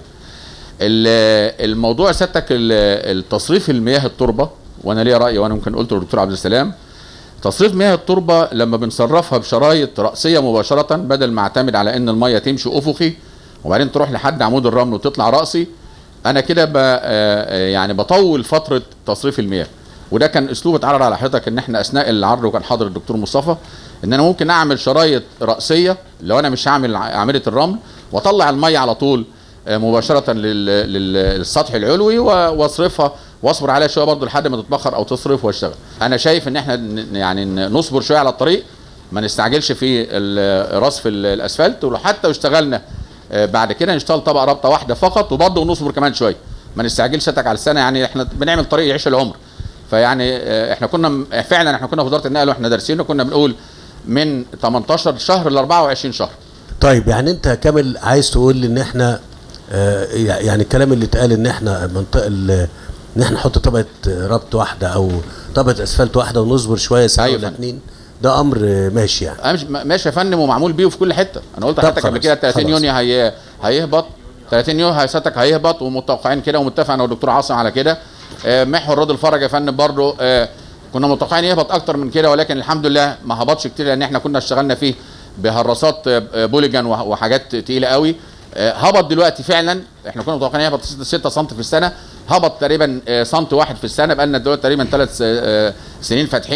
ال- الموضوع سيادتك ال- التصريف المياه التربه وانا ليا راي وانا ممكن قلت للدكتور عبد السلام تصريف مياه التربه لما بنصرفها بشرايط راسيه مباشره بدل ما اعتمد على ان الميه تمشي افقي وبعدين تروح لحد عمود الرمل وتطلع راسي انا كده ب- آه، آه، يعني بطول فتره تصريف المياه وده كان اسلوب اتعرض على حضرتك ان احنا اثناء العرض وكان حاضر الدكتور مصطفى ان انا ممكن اعمل شرايط راسيه لو انا مش هعمل ع- اعمده الرمل واطلع الميه على طول آه، مباشره لل- لل- للسطح العلوي و- واصرفها واصبر عليها شويه برضه لحد ما تتبخر او تصرف واشتغل انا شايف ان احنا ن- يعني ن- نصبر شويه على الطريق ما نستعجلش في ال- رصف ال- الاسفلت وحتى اشتغلنا آه، بعد كده نشتغل طبقه رابطه واحده فقط وبرضه نصبر كمان شويه ما نستعجلش اتك على السنه يعني احنا بنعمل طريق يعيش العمر فيعني آه، احنا كنا م- فعلا احنا كنا في وزاره النقل واحنا دارسينه كنا بنقول من 18 شهر ل 24 شهر طيب يعني انت كامل عايز تقول لي ان احنا آه يعني الكلام اللي اتقال ان احنا منطقه ال- ان احنا نحط طبقه ربط واحده او طبقه اسفلت واحده ونصبر شويه سنه أيوة ولا فندم. اتنين ده امر آه، ماشي يعني انا مش م- ماشي يا فندم ومعمول بيه في كل حته انا قلت طب لحضرتك قبل خلاص، كده 30 خلاص. يونيو هي هيهبط 30 يونيو هيساتك هيهبط ومتوقعين كده ومتفق انا والدكتور عاصم على كده آه، محور رد الفرج يا فندم برضه آه، كنا متوقعين يهبط اكتر من كده ولكن الحمد لله ما هبطش كتير لان احنا كنا اشتغلنا فيه بهراسات آه، آه، بوليجان وح- وحاجات تقيله قوي آه، هبط دلوقتي فعلا احنا كنا متوقعين يهبط 6 سم في السنه هبط تقريبا آه، سنت واحد في السنه بقى لنا دلوقتي تقريبا ثلاث سنين فاتحينه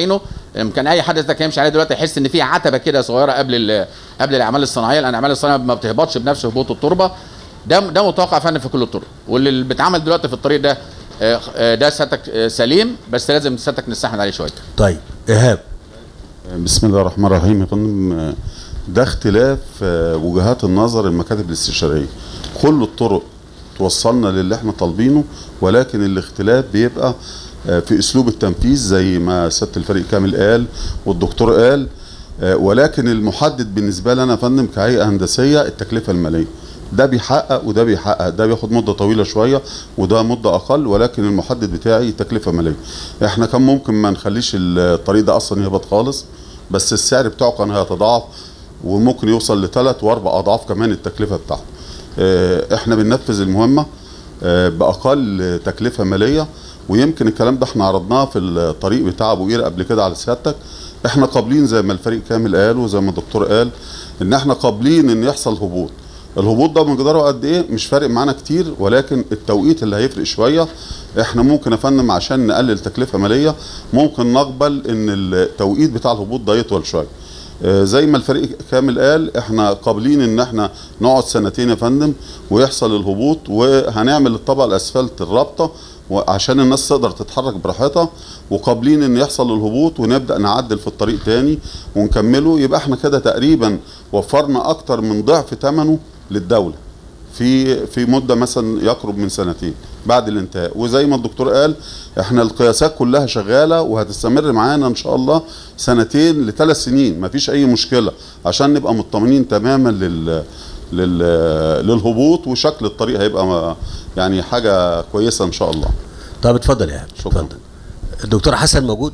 يمكن اي حد ده يمشي عليه دلوقتي يحس ان في عتبه كده صغيره قبل ال- قبل الاعمال الصناعيه لان الاعمال الصناعيه ما بتهبطش بنفس هبوط التربه ده ده متوقع فعلا في كل الطرق واللي بيتعمل دلوقتي في الطريق ده آه، آه، ده سيادتك آه، سليم بس لازم سيادتك نستحمل عليه شويه طيب ايهاب بسم الله الرحمن الرحيم يا فندم ده اختلاف آه، وجهات النظر المكاتب الاستشاريه كل الطرق توصلنا للي احنا طالبينه ولكن الاختلاف بيبقى آه، في اسلوب التنفيذ زي ما سياده الفريق كامل قال والدكتور قال آه، ولكن المحدد بالنسبه لنا يا فندم كهيئه هندسيه التكلفه الماليه ده بيحقق وده بيحقق ده بياخد مده طويله شويه وده مده اقل ولكن المحدد بتاعي تكلفه ماليه احنا كان ممكن ما نخليش الطريق ده اصلا يهبط خالص بس السعر بتاعه كان هيتضاعف وممكن يوصل لثلاث واربع اضعاف كمان التكلفه بتاعته آه، احنا بننفذ المهمه آه، باقل تكلفه ماليه ويمكن الكلام ده احنا عرضناه في الطريق بتاع ابو قير قبل كده على سيادتك احنا قابلين زي ما الفريق كامل قال وزي ما الدكتور قال ان احنا قابلين ان يحصل هبوط الهبوط ده مقداره قد ايه مش فارق معانا كتير ولكن التوقيت اللي هيفرق شويه احنا ممكن يا فندم عشان نقلل تكلفه ماليه ممكن نقبل ان التوقيت بتاع الهبوط ده يطول شويه آه، زي ما الفريق كامل قال احنا قابلين ان احنا نقعد سنتين يا فندم ويحصل الهبوط وهنعمل الطبقه الاسفلت الرابطه وعشان الناس تقدر تتحرك براحتها وقابلين ان يحصل الهبوط ونبدا نعدل في الطريق تاني ونكمله يبقى احنا كده تقريبا وفرنا اكتر من ضعف ثمنه للدوله في في مده مثلا يقرب من سنتين بعد الانتهاء وزي ما الدكتور قال احنا القياسات كلها شغاله وهتستمر معانا ان شاء الله سنتين لثلاث سنين مفيش اي مشكله عشان نبقى مطمئنين تماما لل لل للهبوط وشكل الطريق هيبقى ما- يعني حاجه كويسه ان شاء الله طب اتفضل يا ايهاب شكراً. اتفضل الدكتور حسن موجود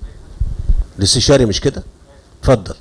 الاستشاري مش كده اتفضل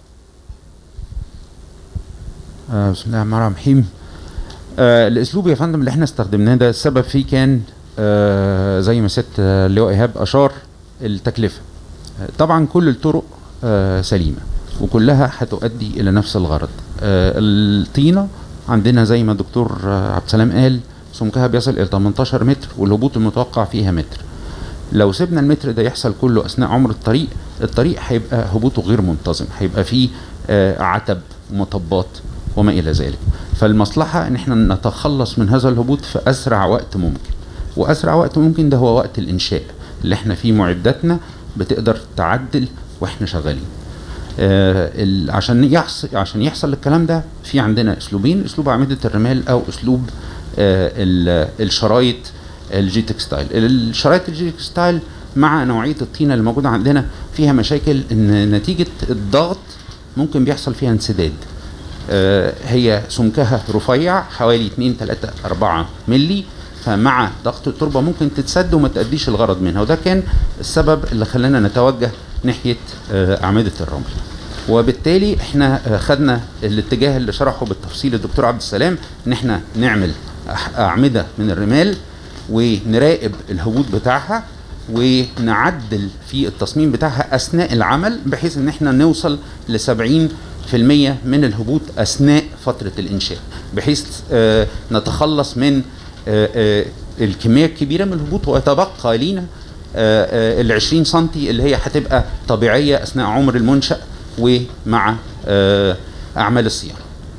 آه، بسم الله الرحمن الرحيم آه الاسلوب يا فندم اللي احنا استخدمناه ده السبب فيه كان آه زي ما ست آه، اللواء ايهاب اشار التكلفه آه طبعا كل الطرق آه سليمه وكلها هتؤدي الى نفس الغرض آه الطينه عندنا زي ما الدكتور آه، عبد السلام قال سمكها بيصل الى 18 متر والهبوط المتوقع فيها متر لو سيبنا المتر ده يحصل كله اثناء عمر الطريق الطريق هيبقى هبوطه غير منتظم هيبقى فيه آه، عتب ومطبات وما الى ذلك فالمصلحه ان احنا نتخلص من هذا الهبوط في اسرع وقت ممكن واسرع وقت ممكن ده هو وقت الانشاء اللي احنا فيه معداتنا بتقدر تعدل واحنا شغالين آه، ال- عشان يحصل عشان يحصل الكلام ده في عندنا اسلوبين اسلوب اعمده الرمال او اسلوب آه، ال- الشرايط الجي تكستايل الشرايط الجي تكستايل مع نوعيه الطينه اللي موجوده عندنا فيها مشاكل ان نتيجه الضغط ممكن بيحصل فيها انسداد آه، هي سمكها رفيع حوالي 2 3 4 ملي فمع ضغط التربه ممكن تتسد وما تأديش الغرض منها وده كان السبب اللي خلانا نتوجه ناحيه آه، اعمده الرمل وبالتالي احنا آه، خدنا الاتجاه اللي شرحه بالتفصيل الدكتور عبد السلام ان احنا نعمل أح- اعمده من الرمال ونراقب الهبوط بتاعها ونعدل في التصميم بتاعها اثناء العمل بحيث ان احنا نوصل ل 70% من الهبوط اثناء فتره الانشاء بحيث آه، نتخلص من آه، آه، الكميه الكبيره من الهبوط ويتبقى لينا ال 20 سم اللي هي هتبقى طبيعيه اثناء عمر المنشا ومع آه، اعمال الصيانه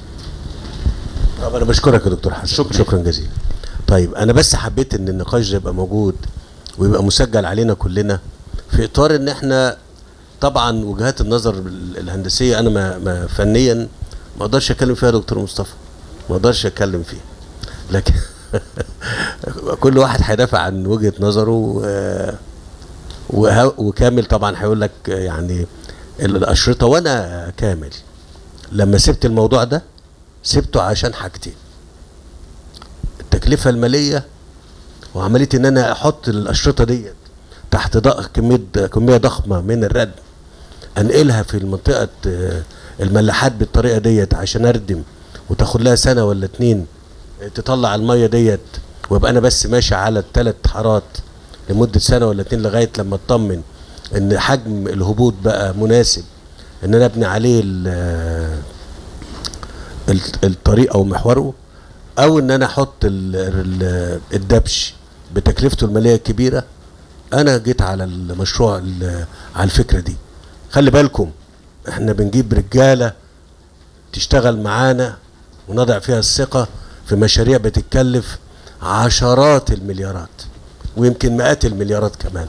طب انا بشكرك يا دكتور حسن شكراً. شكرا جزيلا طيب انا بس حبيت ان النقاش ده يبقى موجود ويبقى مسجل علينا كلنا في اطار ان احنا طبعا وجهات النظر ال- الهندسيه انا ما, ما فنيا ما اقدرش اتكلم فيها يا دكتور مصطفى ما اقدرش اتكلم فيها لكن كل واحد هيدافع عن وجهه نظره و- وه- وكامل طبعا هيقول لك يعني الاشرطه وانا كامل لما سبت الموضوع ده سبته عشان حاجتين التكلفة المالية وعملية ان انا احط الاشرطة ديت تحت ضغط كمية كمية ضخمة من الردم انقلها في المنطقة آه، الملاحات بالطريقة ديت عشان اردم وتاخد لها سنة ولا اتنين آه، تطلع المية ديت وابقى انا بس ماشي على الثلاث حارات لمدة سنة ولا اتنين لغاية لما اطمن ان حجم الهبوط بقى مناسب ان انا ابني عليه ال- آه، ال- الطريق او محوره او ان انا احط ال- ال- الدبش بتكلفته الماليه الكبيره انا جيت على المشروع ال- على الفكره دي خلي بالكم احنا بنجيب رجاله تشتغل معانا ونضع فيها الثقه في مشاريع بتتكلف عشرات المليارات ويمكن مئات المليارات كمان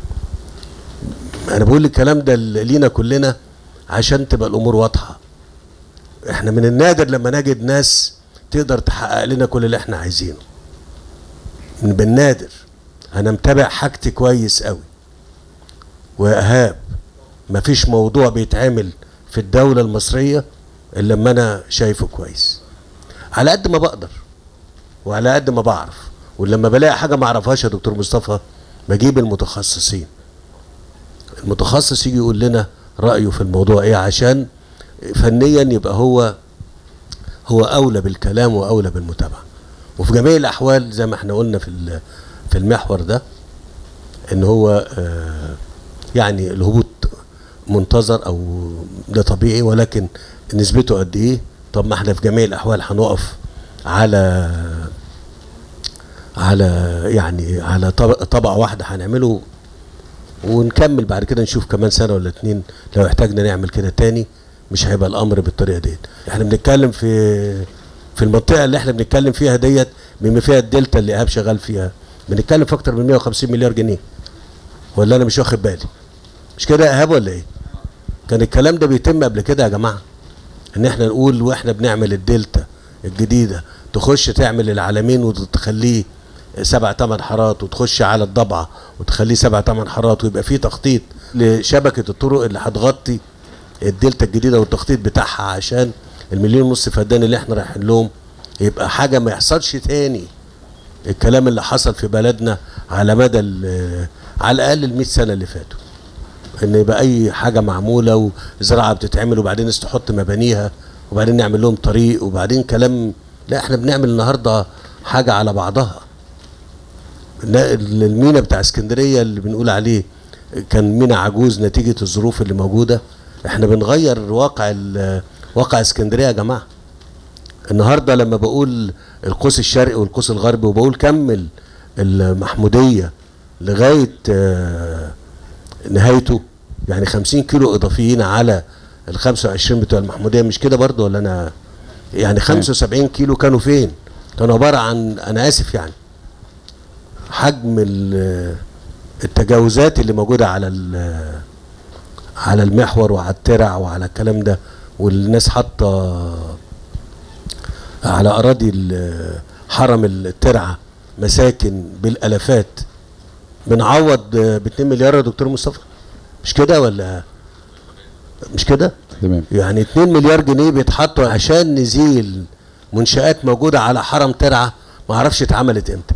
انا بقول الكلام ده لينا كلنا عشان تبقى الامور واضحه احنا من النادر لما نجد ناس تقدر تحقق لنا كل اللي احنا عايزينه من بالنادر انا متابع حاجتي كويس قوي وايهاب مفيش موضوع بيتعمل في الدولة المصرية الا لما انا شايفه كويس على قد ما بقدر وعلى قد ما بعرف ولما بلاقي حاجة ما اعرفهاش يا دكتور مصطفى بجيب المتخصصين المتخصص يجي يقول لنا رأيه في الموضوع ايه عشان فنيا يبقى هو هو اولى بالكلام واولى بالمتابعه وفي جميع الاحوال زي ما احنا قلنا في ال- في المحور ده ان هو آه، يعني الهبوط منتظر او ده طبيعي ولكن نسبته قد ايه طب ما احنا في جميع الاحوال هنقف على على يعني على طبق طبقه واحده هنعمله ونكمل بعد كده نشوف كمان سنه ولا اتنين لو احتاجنا نعمل كده تاني مش هيبقى الامر بالطريقه ديت احنا بنتكلم في في المنطقه اللي احنا بنتكلم فيها ديت بما فيها الدلتا اللي ايهاب شغال فيها بنتكلم في اكتر من 150 مليار جنيه ولا انا مش واخد بالي مش كده يا ايهاب ولا ايه كان الكلام ده بيتم قبل كده يا جماعه ان احنا نقول واحنا بنعمل الدلتا الجديده تخش تعمل العالمين وتخليه سبع ثمان حارات وتخش على الضبعه وتخليه سبع ثمان حارات ويبقى فيه تخطيط لشبكه الطرق اللي هتغطي الدلتا الجديده والتخطيط بتاعها عشان المليون ونص فدان اللي احنا رايحين لهم يبقى حاجه ما يحصلش تاني الكلام اللي حصل في بلدنا على مدى ال- على الاقل ال 100 سنه اللي فاتوا ان يبقى اي حاجه معموله وزراعه بتتعمل وبعدين الناس تحط مبانيها وبعدين نعمل لهم طريق وبعدين كلام لا احنا بنعمل النهارده حاجه على بعضها لا، المينا بتاع اسكندريه اللي بنقول عليه كان مينا عجوز نتيجه الظروف اللي موجوده احنا بنغير واقع ال- واقع اسكندريه يا جماعه النهارده لما بقول القوس الشرقي والقوس الغربي وبقول كمل المحموديه لغايه آه، نهايته يعني 50 كيلو اضافيين على ال 25 بتوع المحموديه مش كده برضه ولا انا يعني 75 كيلو كانوا فين؟ كانوا عباره عن انا اسف يعني حجم ال- التجاوزات اللي موجوده على ال- على المحور وعلى الترع وعلى الكلام ده والناس حاطه على اراضي ال- حرم الترعه مساكن بالالافات بنعوض ب 2 مليار يا دكتور مصطفى مش كده ولا مش كده؟ تمام يعني 2 مليار جنيه بيتحطوا عشان نزيل منشآت موجودة على حرم ترعة ما اعرفش اتعملت امتى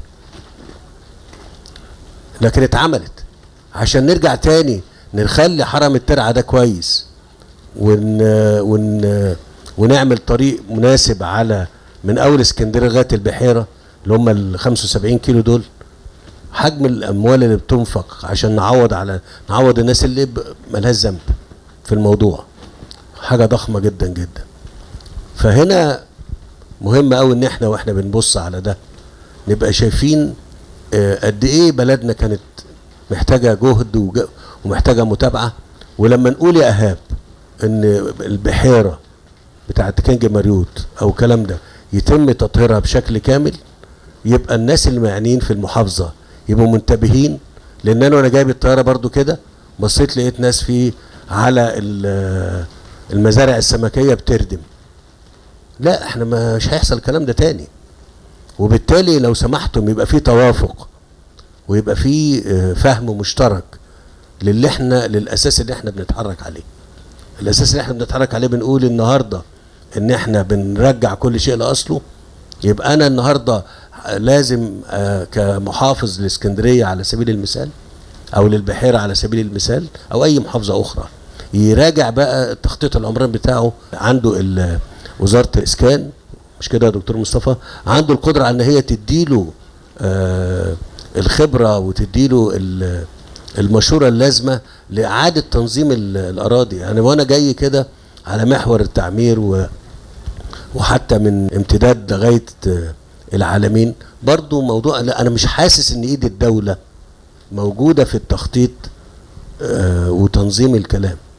لكن اتعملت عشان نرجع تاني نخلي حرم الترعة ده كويس ون ون ونعمل طريق مناسب على من اول اسكندريه لغايه البحيره اللي هم ال 75 كيلو دول حجم الاموال اللي بتنفق عشان نعوض على نعوض الناس اللي ب- ملهاش ذنب في الموضوع حاجه ضخمه جدا جدا فهنا مهم قوي ان احنا واحنا بنبص على ده نبقى شايفين آه، قد ايه بلدنا كانت محتاجه جهد وج- ومحتاجه متابعه ولما نقول يا ايهاب ان البحيره بتاعت كينج ماريوت او الكلام ده يتم تطهيرها بشكل كامل يبقى الناس المعنيين في المحافظه يبقوا منتبهين لان انا وانا جايب الطياره برضو كده بصيت لقيت ناس في على ال- المزارع السمكيه بتردم لا احنا مش هيحصل الكلام ده تاني وبالتالي لو سمحتم يبقى في توافق ويبقى في آه، فهم مشترك للي احنا للاساس اللي احنا بنتحرك عليه الاساس اللي احنا بنتحرك عليه بنقول النهارده ان احنا بنرجع كل شيء لاصله يبقى انا النهارده لازم آه، كمحافظ لاسكندريه على سبيل المثال او للبحيره على سبيل المثال او اي محافظه اخرى يراجع بقى التخطيط العمراني بتاعه عنده ال- وزاره الاسكان مش كده يا دكتور مصطفى عنده القدره على ان هي تديله آه الخبره وتديله ال- المشوره اللازمه لاعاده تنظيم ال- الاراضي يعني وانا جاي كده على محور التعمير و وحتى من امتداد لغايه آه، العالمين برضو موضوع لا انا مش حاسس ان ايد الدوله موجوده في التخطيط آه، وتنظيم الكلام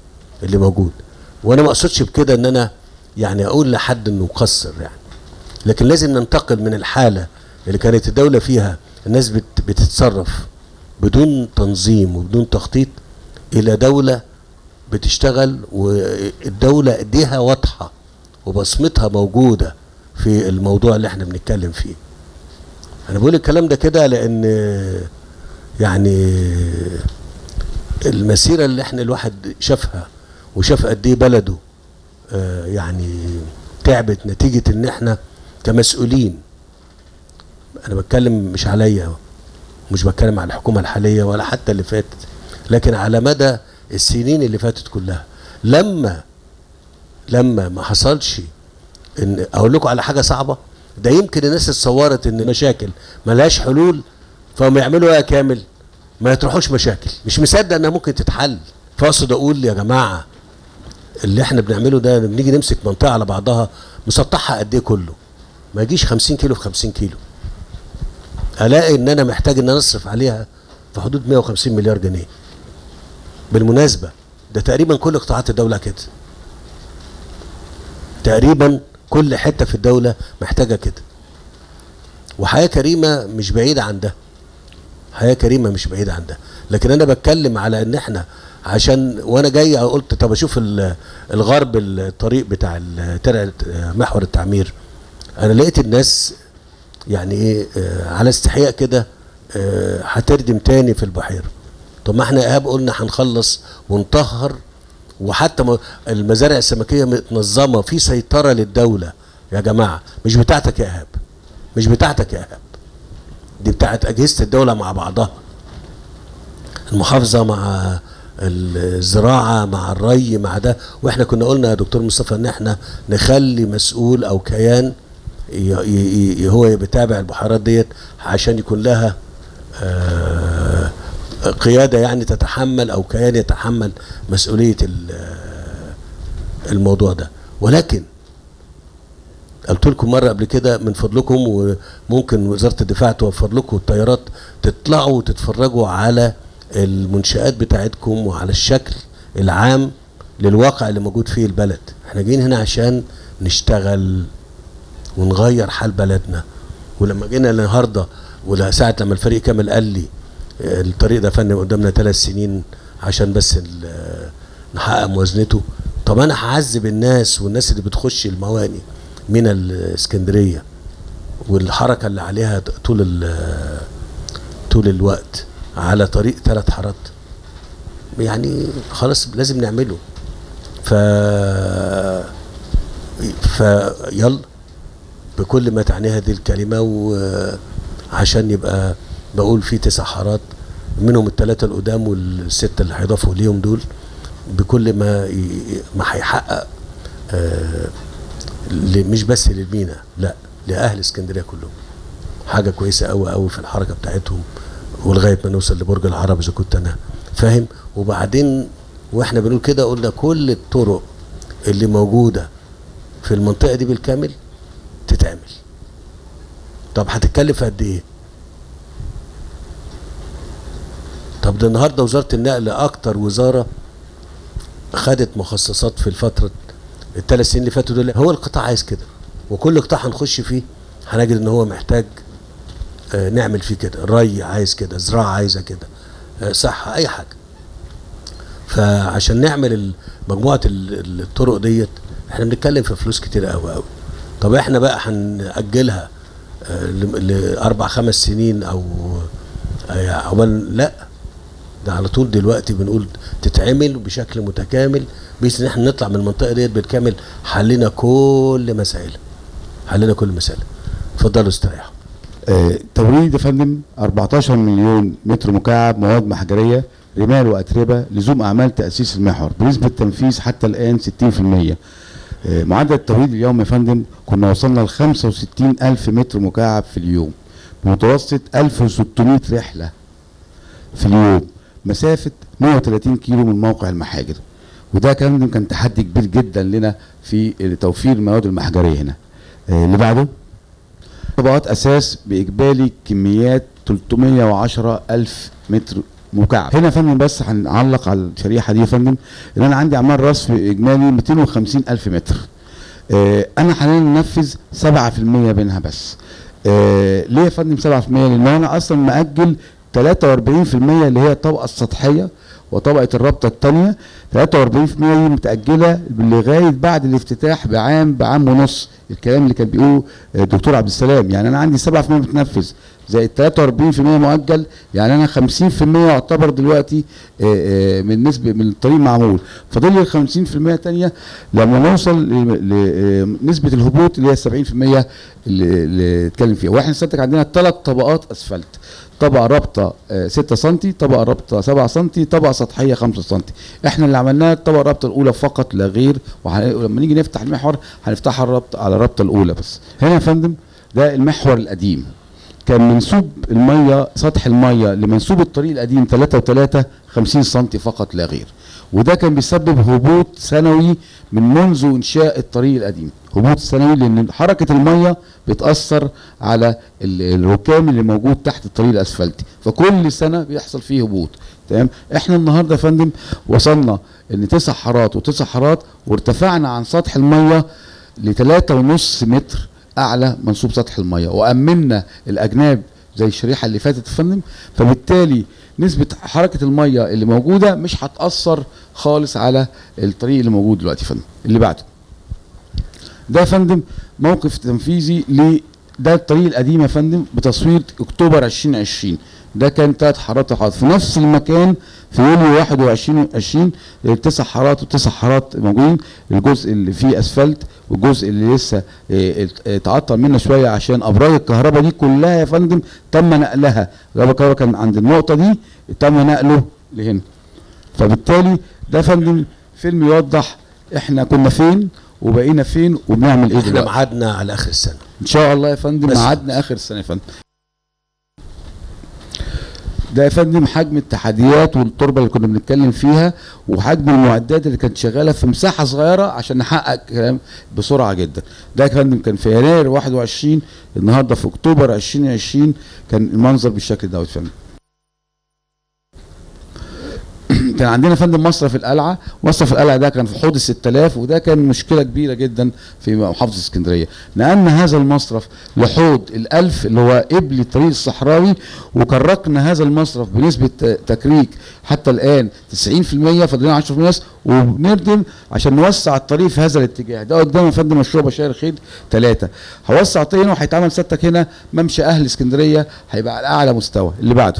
اللي موجود وانا ما اقصدش بكده ان انا يعني اقول لحد انه مقصر يعني لكن لازم ننتقل من الحاله اللي كانت الدوله فيها الناس بت بتتصرف بدون تنظيم وبدون تخطيط الى دوله بتشتغل والدوله ايديها واضحه وبصمتها موجوده في الموضوع اللي احنا بنتكلم فيه انا بقول الكلام ده كده لان يعني المسيره اللي احنا الواحد شافها وشاف قد ايه بلده آه يعني تعبت نتيجه ان احنا كمسؤولين انا بتكلم مش عليا مش بتكلم على الحكومه الحاليه ولا حتى اللي فاتت لكن على مدى السنين اللي فاتت كلها لما لما ما حصلش ان اقول لكم على حاجه صعبه ده يمكن الناس اتصورت ان مشاكل ملهاش حلول فهم يعملوا ايه يا كامل ما يطرحوش مشاكل مش مصدق انها ممكن تتحل فاقصد اقول يا جماعه اللي احنا بنعمله ده بنيجي نمسك منطقه على بعضها مسطحها قد ايه كله ما يجيش 50 كيلو في 50 كيلو الاقي ان انا محتاج ان انا اصرف عليها في حدود 150 مليار جنيه بالمناسبه ده تقريبا كل قطاعات الدوله كده تقريبا كل حته في الدوله محتاجه كده وحياه كريمه مش بعيده عن ده حياه كريمه مش بعيده عن ده لكن انا بتكلم على ان احنا عشان وانا جاي قلت طب اشوف الغرب الطريق بتاع ترع محور التعمير انا لقيت الناس يعني ايه آه على استحياء كده آه هتردم تاني في البحيره طب ما احنا ايهاب قلنا هنخلص ونطهر وحتى المزارع السمكيه متنظمه في سيطره للدوله يا جماعه مش بتاعتك يا ايهاب مش بتاعتك يا ايهاب دي بتاعت اجهزه الدوله مع بعضها المحافظه مع الزراعه مع الري مع ده واحنا كنا قلنا يا دكتور مصطفى ان احنا نخلي مسؤول او كيان هو بيتابع البحيرات ديت عشان يكون لها قياده يعني تتحمل او كيان يتحمل مسؤوليه الموضوع ده ولكن قلت لكم مره قبل كده من فضلكم وممكن وزاره الدفاع توفر لكم الطيارات تطلعوا وتتفرجوا على المنشآت بتاعتكم وعلى الشكل العام للواقع اللي موجود فيه البلد احنا جايين هنا عشان نشتغل ونغير حال بلدنا ولما جينا النهارده وساعة لما الفريق كامل قال لي الطريق ده فن قدامنا ثلاث سنين عشان بس نحقق موازنته طب انا هعذب الناس والناس اللي بتخش المواني من الاسكندريه والحركه اللي عليها طول طول الوقت على طريق ثلاث حارات يعني خلاص لازم نعمله ف فيلا بكل ما تعنيه هذه الكلمة وعشان يبقى بقول في تسع حارات منهم الثلاثة القدام والستة اللي هيضافوا ليهم دول بكل ما ي... ما هيحقق آه مش بس للمينا لا لأهل اسكندرية كلهم حاجة كويسة قوي قوي في الحركة بتاعتهم ولغاية ما نوصل لبرج العرب إذا كنت أنا فاهم وبعدين واحنا بنقول كده قلنا كل الطرق اللي موجودة في المنطقة دي بالكامل تتعمل طب هتتكلف قد ايه طب ده النهارده وزاره النقل اكتر وزاره خدت مخصصات في الفتره الثلاث سنين اللي فاتوا دول هو القطاع عايز كده وكل قطاع هنخش فيه هنجد ان هو محتاج آه نعمل فيه كده الري عايز كده زراعه عايزه كده آه صحه اي حاجه فعشان نعمل مجموعه الطرق ديت احنا بنتكلم في فلوس كتير قوي قوي طب احنا بقى هنأجلها لأربع خمس سنين أو عقبال لا ده على طول دلوقتي بنقول تتعمل بشكل متكامل بحيث ان احنا نطلع من المنطقه ديت بالكامل حلينا كل مسائلها حلينا كل مسائلها اتفضلوا استريحوا آه، توريد يا فندم 14 مليون متر مكعب مواد محجريه رمال واتربه لزوم اعمال تاسيس المحور بنسبه تنفيذ حتى الان 60% آه، معدل التوريد اليوم يا فندم كنا وصلنا ل 65 ألف متر مكعب في اليوم بمتوسط 1600 رحلة في اليوم مسافة 130 كيلو من موقع المحاجر وده كان كان تحدي كبير جدا لنا في توفير المواد المحجرية هنا آه، اللي بعده طبقات أساس بإجمالي كميات 310 ألف متر مكعب هنا يا فندم بس هنعلق على الشريحه دي يا فندم ان انا عندي اعمال رصف اجمالي 250 الف متر آه، انا حاليا ننفذ 7% منها بس آه، ليه يا فندم 7% لان انا اصلا مأجل 43% اللي هي الطبقه السطحيه وطبقه الرابطه الثانيه 43% دي متاجله لغايه بعد الافتتاح بعام بعام ونص الكلام اللي كان بيقوله الدكتور عبد السلام يعني انا عندي 7% بتنفذ زائد 43% مؤجل يعني انا 50% يعتبر دلوقتي آه، آه، من نسبه من الطريق معمول فاضل لي 50% تانية لما نوصل لنسبه الهبوط اللي هي 70% اللي اللي اتكلم فيها واحنا سنتك عندنا ثلاث طبقات اسفلت طبقه رابطه 6 سم طبقه رابطه 7 سم طبقه سطحيه 5 سم احنا اللي عملناه الطبقه الرابطه الاولى فقط لا غير وهن- ولما نيجي نفتح المحور هنفتحها الرابطه على الرابطه الاولى بس هنا يا فندم ده المحور القديم كان منسوب الميه سطح الميه لمنسوب الطريق القديم 3 و3 50 سم فقط لا غير وده كان بيسبب هبوط سنوي من منذ انشاء الطريق القديم هبوط سنوي لان حركه الميه بتاثر على ال- الركام اللي موجود تحت الطريق الاسفلتي فكل سنه بيحصل فيه هبوط تمام احنا النهارده يا فندم وصلنا ان تسع حارات وتسع حارات وارتفعنا عن سطح الميه لتلاتة ونص متر اعلى منسوب سطح الميه وامنا الاجناب زي الشريحه اللي فاتت يا فندم فبالتالي نسبه حركه الميه اللي موجوده مش هتاثر خالص على الطريق اللي موجود دلوقتي يا فندم اللي بعده ده يا فندم موقف تنفيذي ل ده الطريق القديم يا فندم بتصوير اكتوبر 2020 ده كان ثلاث حارات وحارات في نفس المكان في يوليو 21 20 تسع حارات وتسع حارات موجودين الجزء اللي فيه اسفلت والجزء اللي لسه اه، ات- اتعطل منه شويه عشان ابراج الكهرباء دي كلها يا فندم تم نقلها ابراج الكهرباء كان عند النقطه دي تم نقله لهنا فبالتالي ده يا فندم فيلم يوضح احنا كنا فين وبقينا فين وبنعمل ايه احنا دلوقتي ميعادنا على اخر السنه ان شاء الله يا فندم بس. ميعادنا اخر السنه يا فندم ده يا فندم حجم التحديات والتربه اللي كنا بنتكلم فيها وحجم المعدات اللي كانت شغاله في مساحه صغيره عشان نحقق كلام بسرعه جدا ده يا فندم كان في يناير 21 النهارده في اكتوبر 2020 كان المنظر بالشكل ده يا فندم كان عندنا يا فندم مصرف القلعه مصرف القلعه ده كان في حوض ال 6000 وده كان مشكله كبيره جدا في محافظه اسكندريه نقلنا هذا المصرف لحوض الألف اللي هو قبل الطريق الصحراوي وكركنا هذا المصرف بنسبه ت- تكريك حتى الان 90% فاضلين 10% بس وبنردم عشان نوسع الطريق في هذا الاتجاه ده قدام يا فندم مشروع بشاير الخير ثلاثه هوسع الطريق هنا وهيتعمل سيادتك هنا ممشى اهل اسكندريه هيبقى على اعلى مستوى اللي بعده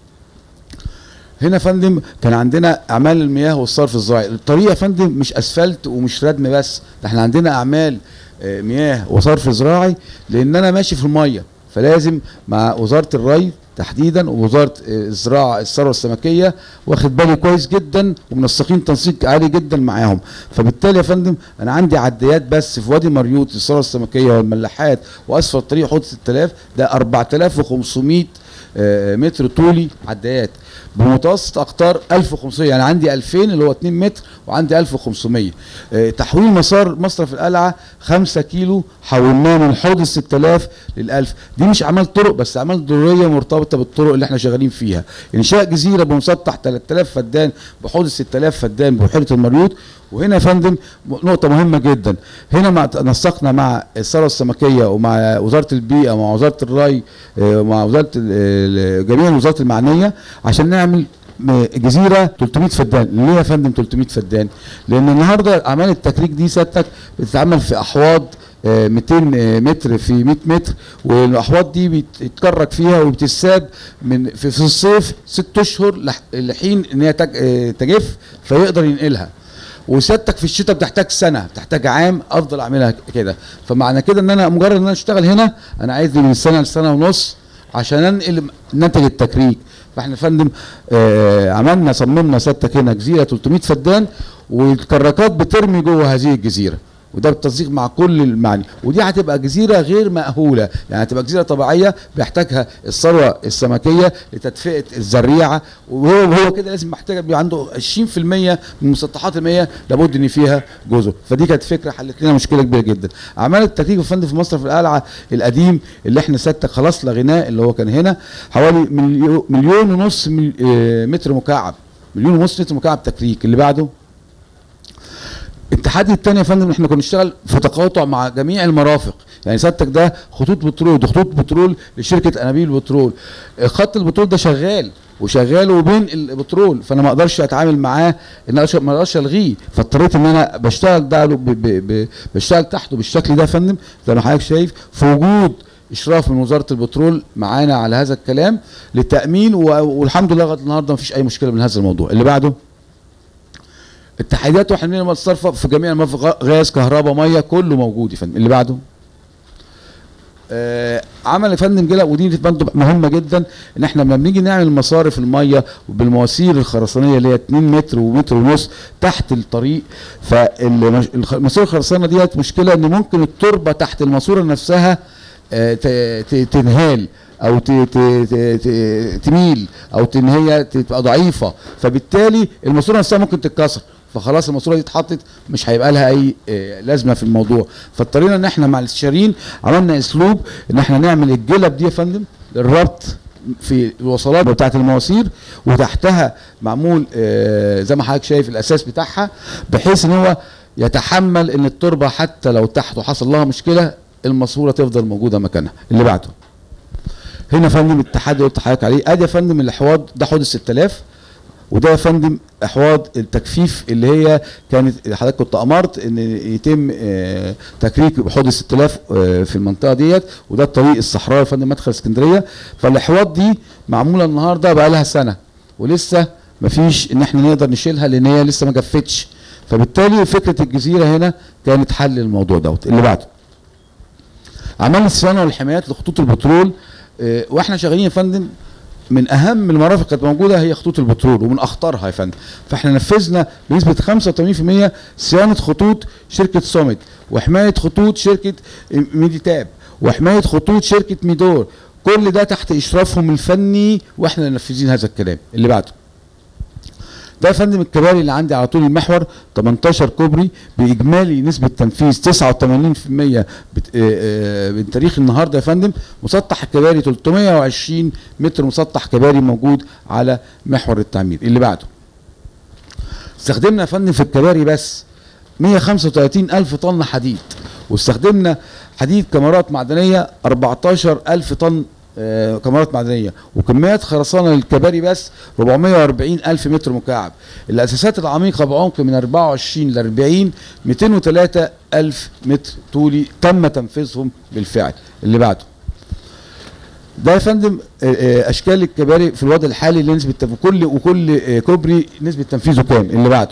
هنا يا فندم كان عندنا اعمال المياه والصرف الزراعي الطريق يا فندم مش اسفلت ومش ردم بس ده احنا عندنا اعمال آه، مياه وصرف زراعي لان انا ماشي في الميه فلازم مع وزاره الري تحديدا ووزاره آه، الزراعه الثروه السمكيه واخد بالي كويس جدا ومنسقين تنسيق عالي جدا معاهم فبالتالي يا فندم انا عندي عديات بس في وادي مريوط الثروه السمكيه والملاحات واسفل الطريق حوض 6000 ده 4500 آه، متر طولي عدايات بمتوسط اقطار 1500 يعني عندي 2000 اللي هو 2 متر وعندي 1500 آه، تحويل مسار مصرف القلعه 5 كيلو حولناه من حوض ال 6000 لل 1000 دي مش اعمال طرق بس اعمال ضروريه مرتبطه بالطرق اللي احنا شغالين فيها انشاء جزيره بمسطح 3000 فدان بحوض ال 6000 فدان ببحيره المريوط وهنا يا فندم نقطة مهمة جدا هنا مع نسقنا مع الثروة السمكية ومع وزارة البيئة ومع وزارة الري آه، ومع وزارة ال- ال- جميع الوزارات المعنية عشان نعمل م- جزيرة 300 فدان ليه يا فندم 300 فدان لأن النهاردة أعمال التكريك دي سيادتك بتتعمل في أحواض آه، 200 متر في 100 متر والاحواض دي بيتكرك فيها وبتتساب من في, في الصيف ست اشهر لح- لحين ان هي تج- آه، تجف فيقدر ينقلها وسيادتك في الشتاء بتحتاج سنه بتحتاج عام افضل اعملها كده فمعنى كده ان انا مجرد ان انا اشتغل هنا انا عايز لي من سنه لسنه ونص عشان انقل نتج التكريك فاحنا يا فندم آه عملنا صممنا سيادتك هنا جزيره 300 فدان والكراكات بترمي جوه هذه الجزيره وده بالتنسيق مع كل المعني ودي هتبقى جزيره غير مأهوله يعني هتبقى جزيره طبيعيه بيحتاجها الثروه السمكيه لتدفئه الزريعه وهو هو كده لازم محتاج يبقى عنده 20% من مسطحات المياه لابد ان فيها جزر فدي كانت فكره حلت لنا مشكله كبيره جدا اعمال التكييف الفندي في مصر في القلعه القديم اللي احنا سيادتك خلاص لغيناه اللي هو كان هنا حوالي مليون, مليون ونص مل- آه، متر مكعب مليون ونص متر مكعب تكريك اللي بعده التحدي الثاني يا فندم احنا كنا بنشتغل في تقاطع مع جميع المرافق يعني سيادتك ده خطوط بترول ده خطوط بترول لشركه انابيب البترول خط البترول ده شغال وشغال وبين البترول فانا ما اقدرش اتعامل معاه ان أنا ما اقدرش الغيه فاضطريت ان انا بشتغل ده ب- ب- ب- بشتغل تحته بالشكل ده يا فندم زي ما حضرتك شايف في وجود اشراف من وزاره البترول معانا على هذا الكلام للتامين و- والحمد لله لغايه النهارده ما فيش اي مشكله من هذا الموضوع اللي بعده اتحادات وحمايه المياه الصرفه في جميع المرافق غاز كهرباء ميه كله موجود يا فندم اللي بعده آه عمل يا فندم جلا ودي برضه مهمه جدا ان احنا لما بنيجي نعمل مصارف الميه بالمواسير الخرسانيه اللي هي 2 متر ومتر ونص تحت الطريق فالماسوره الخرسانه ديت مشكله ان ممكن التربه تحت الماسوره نفسها آه، ت- ت- تنهال او ت- ت- ت- ت- تميل او ت- ان هي تبقى ضعيفه فبالتالي الماسوره نفسها ممكن تتكسر فخلاص الماسوره دي اتحطت مش هيبقى لها اي آه، لازمه في الموضوع فاضطرينا ان احنا مع الاستشاريين عملنا اسلوب ان احنا نعمل الجلب دي يا فندم للربط في الوصلات بتاعت المواسير وتحتها معمول آه، زي ما حضرتك شايف الاساس بتاعها بحيث ان هو يتحمل ان التربه حتى لو تحته حصل لها مشكله الماسوره تفضل موجوده مكانها اللي بعده هنا يا فندم التحدي اللي قلت لحضرتك عليه ادي يا فندم الاحواض ده حوض ال 6000 وده يا فندم احواض التجفيف اللي هي كانت حضرتك كنت امرت ان يتم آه، تكريك حوض ال 6000 آه، في المنطقه ديت وده الطريق الصحراوي يا فندم مدخل اسكندريه فالاحواض دي معموله النهارده بقى لها سنه ولسه مفيش ان احنا نقدر نشيلها لان هي لسه ما جفتش فبالتالي فكره الجزيره هنا كانت حل الموضوع دوت اللي بعده عملنا الصيانه والحمايات لخطوط البترول آه، واحنا شغالين يا فندم من اهم المرافق كانت موجوده هي خطوط البترول ومن اخطرها يا فندم فاحنا نفذنا بنسبه 85% صيانه خطوط شركه سوميت وحمايه خطوط شركه ميديتاب وحمايه خطوط شركه ميدور كل ده تحت اشرافهم الفني واحنا اللي نافذين هذا الكلام اللي بعده ده يا فندم الكباري اللي عندي على طول المحور 18 كوبري باجمالي نسبه تنفيذ 89% بت... آه، آه، من تاريخ النهارده يا فندم مسطح الكباري 320 متر مسطح كباري موجود على محور التعمير اللي بعده استخدمنا يا فندم في الكباري بس 135 ألف طن حديد واستخدمنا حديد كمرات معدنية 14 ألف طن آه، كمرات معدنية وكميات خرسانة للكباري بس 440 ألف متر مكعب الأساسات العميقة بعمق من 24 ل 40 203 ألف متر طولي تم تنفيذهم بالفعل اللي بعده ده يا فندم آه، آه، اشكال الكباري في الوضع الحالي اللي نسبه تنف- وكل وكل آه، كوبري نسبه تنفيذه كام اللي بعده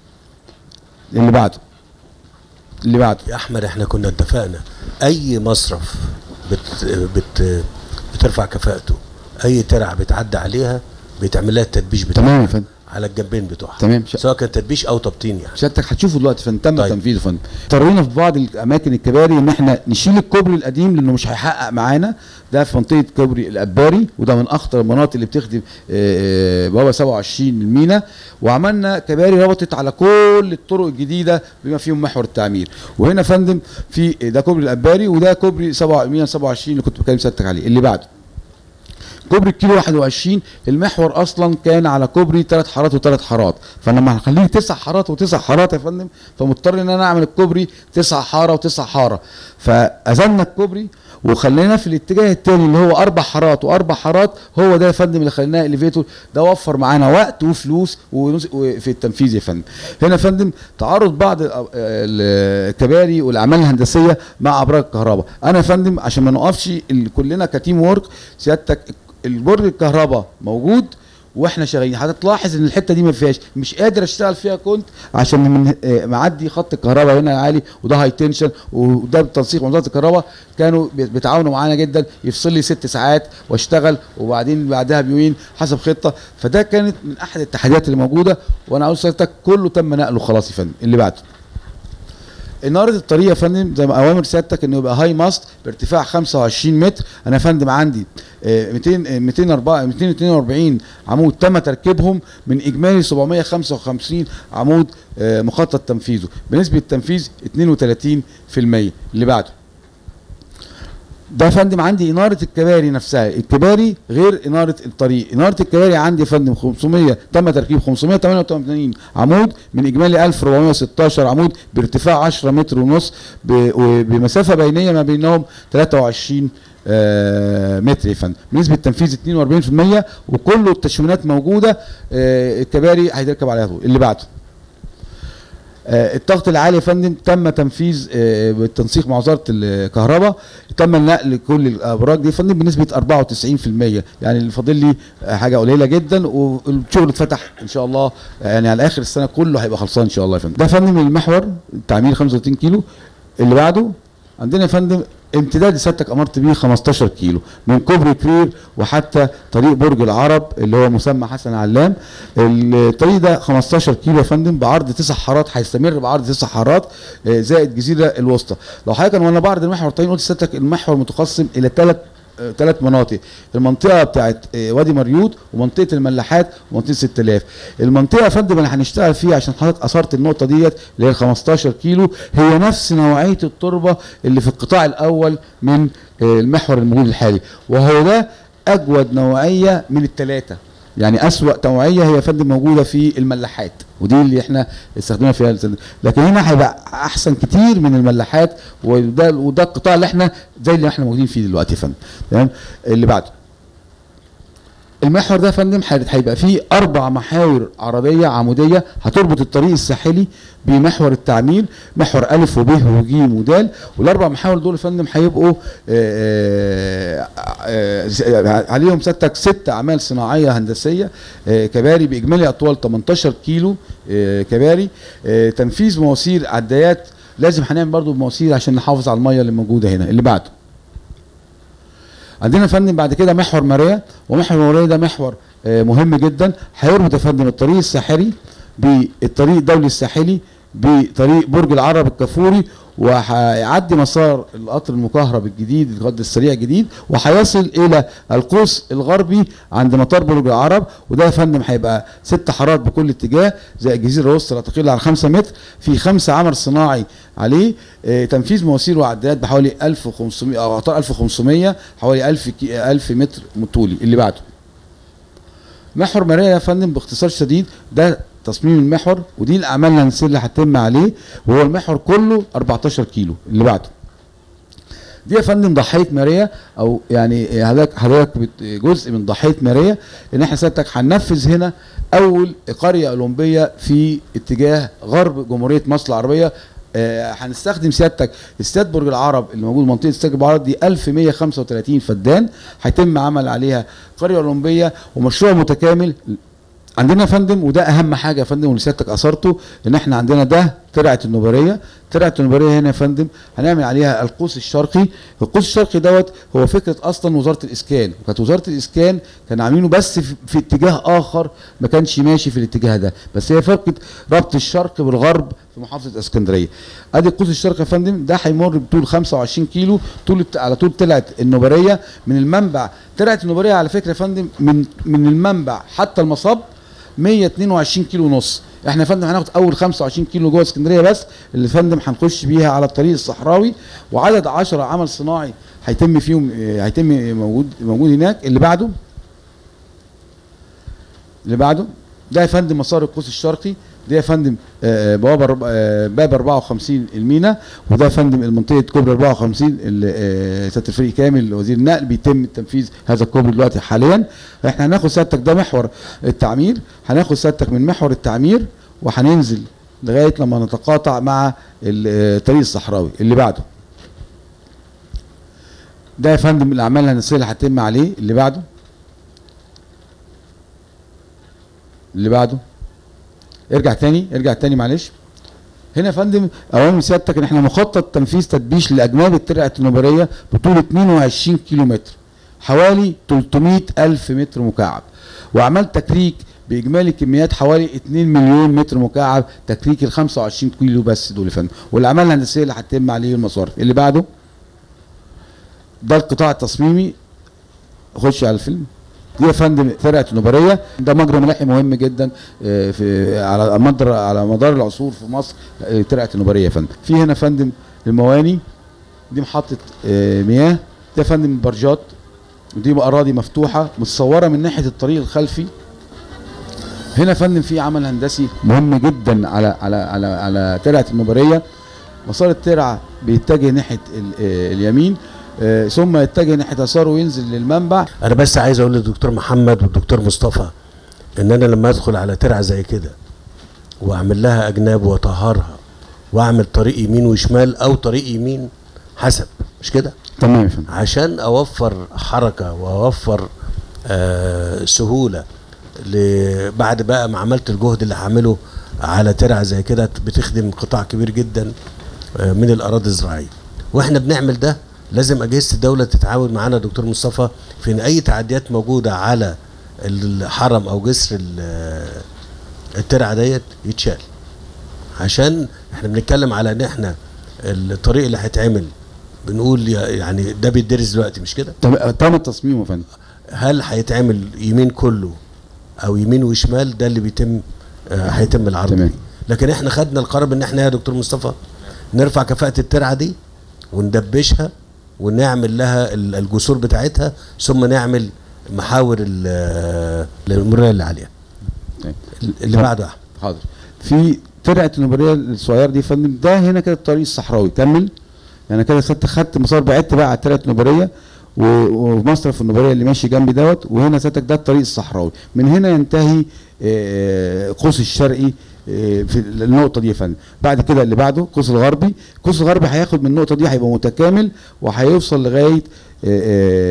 اللي بعده اللي بعده يا احمد احنا كنا اتفقنا اي مصرف بت بت بترفع كفاءته اي ترع بتعدي عليها بيتعمل لها التدبيش بتاعها تمام يا فندم على الجنبين بتوعها تمام. ش- سواء كان تدبيش او تبطين يعني سيادتك هتشوفه دلوقتي فن تم طيب. تنفيذه فن اضطرينا في بعض الاماكن الكباري ان احنا نشيل الكوبري القديم لانه مش هيحقق معانا ده في منطقه كوبري الاباري وده من اخطر المناطق اللي بتخدم آه، آه، بوابه 27 المينا وعملنا كباري ربطت على كل الطرق الجديده بما فيهم محور التعمير وهنا يا فندم في ده كوبري الاباري وده كوبري 127 اللي كنت بكلم سيادتك عليه اللي بعده كوبري الكيلو 21 المحور اصلا كان على كوبري ثلاث حارات وثلاث حارات فلما هنخليه تسع حارات وتسع حارات يا فندم فمضطر ان انا اعمل الكوبري تسع حاره وتسع حاره فازلنا الكوبري وخلينا في الاتجاه التاني اللي هو اربع حارات واربع حارات هو ده يا فندم اللي خليناه اليفيتور ده وفر معانا وقت وفلوس ونس- وفي التنفيذ يا فندم هنا يا فندم تعارض بعض ال- الكباري والاعمال الهندسيه مع ابراج الكهرباء انا يا فندم عشان ما نقفش ال- كلنا كتيم وورك سيادتك البرج الكهرباء موجود واحنا شغالين هتلاحظ ان الحته دي ما فيهاش مش قادر اشتغل فيها كنت عشان من آه، معدي خط الكهرباء هنا عالي وده هاي تنشن وده بالتنسيق مع وزاره الكهرباء كانوا بي- بيتعاونوا معانا جدا يفصل لي ست ساعات واشتغل وبعدين بعدها بيومين حسب خطه فده كانت من احد التحديات اللي موجوده وانا عاوز سيادتك كله تم نقله خلاص يا فندم اللي بعده اناره الطريق يا فندم زي ما اوامر سيادتك انه يبقى هاي ماست بارتفاع 25 متر انا يا فندم عندي آه، 200 آه، 204 242 عمود تم تركيبهم من اجمالي 755 عمود آه، مخطط تنفيذه بنسبه تنفيذ 32% اللي بعده ده يا فندم عندي اناره الكباري نفسها الكباري غير اناره الطريق اناره الكباري عندي يا فندم 500 تم تركيب 588 عمود من اجمالي 1416 عمود بارتفاع 10 متر ونص ب- وبمسافه بينيه ما بينهم 23 آه، متر يا فندم بنسبه تنفيذ 42% وكل التشوينات موجوده آه، الكباري هيتركب عليها طول اللي بعده آه، الضغط العالي يا فندم تم تنفيذ آه، بالتنسيق مع وزاره الكهرباء تم النقل كل الابراج دي يا فندم بنسبه 94% يعني اللي فاضل لي آه، حاجه قليله جدا والشغل اتفتح ان شاء الله آه، يعني على اخر السنه كله هيبقى خلصان ان شاء الله يا فندم ده يا فندم المحور تعمير 35 كيلو اللي بعده عندنا يا فندم امتداد سيادتك امرت بيه 15 كيلو من كوبري كرير وحتى طريق برج العرب اللي هو مسمى حسن علام الطريق ده 15 كيلو يا فندم بعرض تسع حارات هيستمر بعرض تسع حارات آه، زائد جزيره الوسطى لو حضرتك أنا وانا بعرض المحور الطريق قلت سيادتك المحور متقسم الى ثلاث ثلاث مناطق المنطقه بتاعت آه، وادي مريوط ومنطقه الملاحات ومنطقه 6000 المنطقه يا فندم اللي هنشتغل فيها عشان حضرتك اثرت النقطه ديت اللي هي ال 15 كيلو هي نفس نوعيه التربه اللي في القطاع الاول من آه، المحور الموجود الحالي وهو ده اجود نوعيه من الثلاثه يعني اسوأ توعيه هي يا فندم موجوده في الملاحات ودي اللي احنا استخدمنا فيها السنة. لكن هنا هيبقى احسن كتير من الملاحات وده وده القطاع اللي احنا زي اللي احنا موجودين فيه دلوقتي يا فندم تمام اللي بعده المحور ده يا فندم هي- هيبقى فيه اربع محاور عربيه عموديه هتربط الطريق الساحلي بمحور التعمير محور الف وب وج ودال والاربع محاور دول يا فندم هيبقوا آه، آه، آه، عليهم سيادتك ست اعمال صناعيه هندسيه آه، كباري باجمالي اطوال 18 كيلو آه، كباري آه، تنفيذ مواسير عدايات لازم هنعمل برضو مواسير عشان نحافظ على الميه اللي موجوده هنا اللي بعده عندنا يا فندم بعد كده محور ماريا ومحور ماريا ده محور آه، مهم جدا هيربط يا فندم الطريق الساحلي بالطريق الدولي الساحلي بطريق برج العرب الكافوري وهيعدي مسار القطر المكهرب الجديد القطر السريع الجديد وهيصل الى القوس الغربي عند مطار برج العرب وده يا فندم هيبقى ست حارات بكل اتجاه زي الجزيره الوسطى لا تقل عن 5 متر في خمسه عمل صناعي عليه آه، تنفيذ مواسير وعداد بحوالي 1500 او اعطار 1500 حوالي 1000 كي- 1000 متر طولي اللي بعده محور ماريا يا فندم باختصار شديد ده تصميم المحور ودي الاعمال الهندسيه اللي هتتم عليه وهو المحور كله 14 كيلو اللي بعده دي يا فندم ضحيه ماريا او يعني حضرتك حضرتك بت- جزء من ضحيه ماريا ان احنا سيادتك هننفذ هنا اول قريه اولمبيه في اتجاه غرب جمهوريه مصر العربيه آه، هنستخدم سيادتك استاد برج العرب اللي موجود منطقه استاد برج العرب دي 1135 فدان هيتم عمل عليها قريه اولمبيه ومشروع متكامل عندنا يا فندم وده اهم حاجه يا فندم واللي سيادتك اثرته ان احنا عندنا ده ترعه النوبريه ترعه النوبريه هنا يا فندم هنعمل عليها القوس الشرقي القوس الشرقي دوت هو فكره اصلا وزاره الاسكان وكانت وزاره الاسكان كان عاملينه بس في, في اتجاه اخر ما كانش ماشي في الاتجاه ده بس هي فكره ربط الشرق بالغرب في محافظه اسكندريه ادي القوس الشرقي يا فندم ده هيمر بطول 25 كيلو طول الت- على طول ترعه النوبريه من المنبع ترعه النوبريه على فكره يا فندم من من المنبع حتى المصب 122 كيلو ونص احنا يا فندم هناخد اول 25 كيلو جوه اسكندريه بس اللي يا فندم هنخش بيها على الطريق الصحراوي وعدد 10 عمل صناعي هيتم فيهم اه، هيتم موجود موجود هناك اللي بعده اللي بعده ده يا فندم مسار القوس الشرقي ده يا فندم آه، بوابه أرب- آه، باب 54 المينا وده يا فندم المنطقه كوبري 54 اللي آه، سياده الفريق كامل وزير النقل بيتم تنفيذ هذا الكوبري دلوقتي حاليا احنا هناخد سيادتك ده محور التعمير هناخد سيادتك من محور التعمير وهننزل لغايه لما نتقاطع مع ال- آه، الطريق الصحراوي اللي بعده ده يا فندم الاعمال الهندسيه اللي هتتم عليه اللي بعده اللي بعده ارجع تاني ارجع تاني معلش هنا يا فندم اوامر سيادتك ان احنا مخطط تنفيذ تدبيش لاجناب الترعه النوبريه بطول 22 كيلو متر حوالي 300 الف متر مكعب واعمال تكريك باجمالي كميات حوالي 2 مليون متر مكعب تكريك ال 25 كيلو بس دول يا فندم والاعمال الهندسيه اللي هتتم عليه المصارف اللي بعده ده القطاع التصميمي خش على الفيلم دي يا فندم فرقه نوبريه ده مجرى ملاحي مهم جدا آه، في على مدار على مدار العصور في مصر آه، فرقه نوبريه يا فندم في هنا يا فندم المواني دي محطه آه، مياه ده يا فندم البرجات ودي اراضي مفتوحه متصوره من ناحيه الطريق الخلفي هنا يا فندم في عمل هندسي مهم جدا على على على على ترعه النوبريه مسار الترعه بيتجه ناحيه ال- آه، اليمين آه، ثم يتجه ناحيه يساره وينزل للمنبع انا بس عايز اقول للدكتور محمد والدكتور مصطفى ان انا لما ادخل على ترعه زي كده واعمل لها اجناب واطهرها واعمل طريق يمين وشمال او طريق يمين حسب مش كده تمام يا فندم عشان اوفر حركه واوفر آه سهوله ل- بعد بقى ما عملت الجهد اللي هعمله على ترعه زي كده بتخدم قطاع كبير جدا آه من الاراضي الزراعيه واحنا بنعمل ده لازم اجهزه الدوله تتعاون معانا دكتور مصطفى في ان اي تعديات موجوده على الحرم او جسر ال- الترعه ديت يتشال عشان احنا بنتكلم على ان احنا الطريق اللي هيتعمل بنقول يا- يعني ده بيدرس دلوقتي مش كده تم تم التصميم يا فندم هل هيتعمل يمين كله او يمين وشمال ده اللي بيتم آه، هيتم العرض تمام. دي لكن احنا خدنا القرار ان احنا يا دكتور مصطفى نرفع كفاءة الترعة دي وندبشها ونعمل لها ال- الجسور بتاعتها ثم نعمل محاور ال- المرورية اللي عليها طيب. اللي بعده يا أحمد. حاضر في فرقه النوبريه الصغيره دي يا فندم ده هنا كده الطريق الصحراوي كمل يعني كده خدت خدت مسار بعدت بقى على الترعه النوبريه و- ومصرف النوبريه اللي ماشي جنبي دوت وهنا ساتك ده الطريق الصحراوي من هنا ينتهي آه، قوس الشرقي آه، في النقطة دي يا فندم بعد كده اللي بعده قوس الغربي قوس الغربي هياخد من النقطة دي هيبقى متكامل وهيوصل لغاية آه،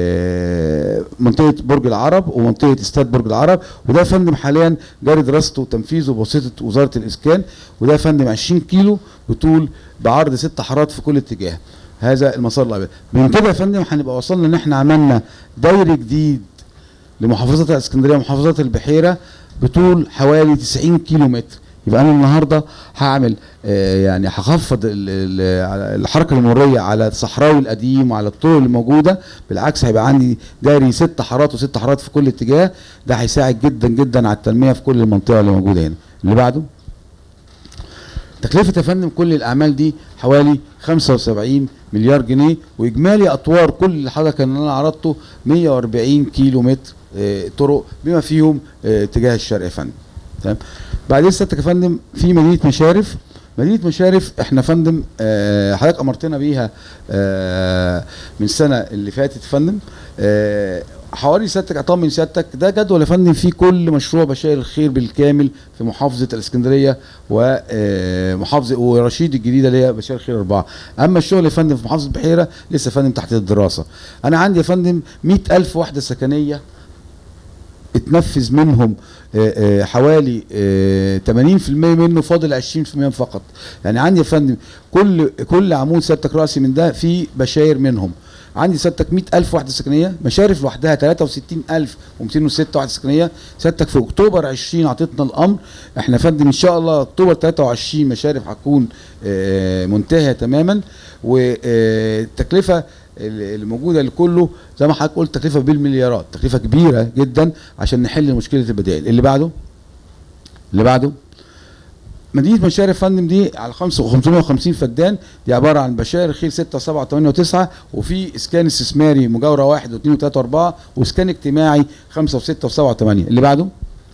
آه، منطقة برج العرب ومنطقة استاد برج العرب وده يا فندم حاليا جاري دراسته وتنفيذه بواسطة وزارة الإسكان وده يا فندم 20 كيلو بطول بعرض ست حارات في كل اتجاه هذا المسار الأبيض من كده يا فندم هنبقى وصلنا ان احنا عملنا دايري جديد لمحافظات الاسكندريه ومحافظات البحيره بطول حوالي 90 كيلو متر يبقى انا النهارده هعمل آه، يعني هخفض ال- ال- الحركه المروريه على الصحراوي القديم وعلى الطرق اللي موجوده بالعكس هيبقى عندي دايري ست حارات وست حارات في كل اتجاه ده هيساعد جدا جدا على التنميه في كل المنطقه اللي موجوده هنا اللي بعده تكلفة يا فندم كل الأعمال دي حوالي 75 مليار جنيه وإجمالي أطوار كل اللي حضرتك اللي أنا عرضته 140 كيلو متر آه، طرق بما فيهم آه، اتجاه الشرق يا فندم تمام بعدين سيادتك يا فندم في مدينة مشارف مدينة مشارف احنا يا فندم آه، حضرتك أمرتنا بيها آه، من السنة اللي فاتت يا فندم آه، حوالي سيادتك اطمن سيادتك ده جدول يا فندم فيه كل مشروع بشاير الخير بالكامل في محافظه الاسكندريه ومحافظه ورشيد الجديده اللي هي بشاير الخير اربعه اما الشغل يا فندم في محافظه البحيره لسه يا فندم تحت الدراسه انا عندي يا فندم 100000 وحده سكنيه اتنفذ منهم آه، آه، حوالي آه، 80% منه فاضل 20% فقط يعني عندي يا فندم كل كل عمود سيادتك راسي من ده في بشاير منهم عندي سيادتك 100000 وحده سكنيه مشارف لوحدها 63206 وحده سكنيه سيادتك في اكتوبر 20 اعطيتنا الامر احنا يا فندم ان شاء الله اكتوبر 23 مشارف هتكون آه، منتهيه تماما والتكلفه اللي موجوده لكله زي ما حضرتك قلت تكلفه بالمليارات تكلفه كبيره جدا عشان نحل مشكله البدائل اللي بعده اللي بعده مدينه مشارف يا فندم دي على 5 550 فدان دي عباره عن بشاير خير 6 7 8 و9 وفي اسكان استثماري مجاوره 1 و2 و3 و4 واسكان اجتماعي 5 و6 و7 و8 اللي بعده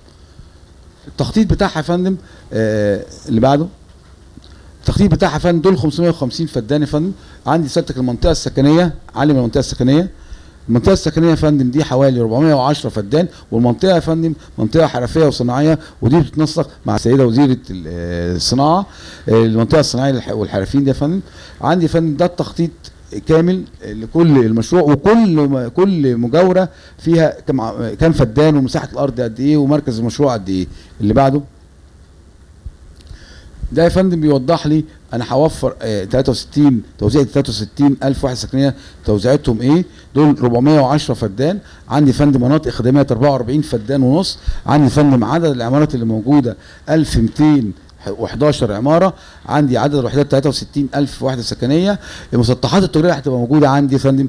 التخطيط بتاعها يا فندم آه اللي بعده التخطيط بتاعها يا فندم دول 550 فدان يا فندم عندي سيادتك المنطقه السكنيه عالم المنطقه السكنيه المنطقه السكنيه يا فندم دي حوالي 410 فدان والمنطقه يا فندم منطقه حرفيه وصناعيه ودي بتتنسق مع السيده وزيره ال- آه، الصناعه آه، المنطقه الصناعيه والح- والحرفيين دي يا فندم عندي يا فندم ده التخطيط كامل لكل المشروع وكل م- كل مجاوره فيها كم ع- كام فدان ومساحه الارض قد ايه ومركز المشروع قد ايه اللي بعده ده يا فندم بيوضح لي انا هوفر آه 63 توزيع 63 الف وحده سكنيه توزيعتهم ايه دول 410 فدان عندي يا فندم مناطق خدمات 44 فدان ونص عندي يا فندم عدد العمارات اللي موجوده 1211 عماره عندي عدد الوحدات 63 الف وحده سكنيه المسطحات التجاريه هتبقى موجوده عندي يا فندم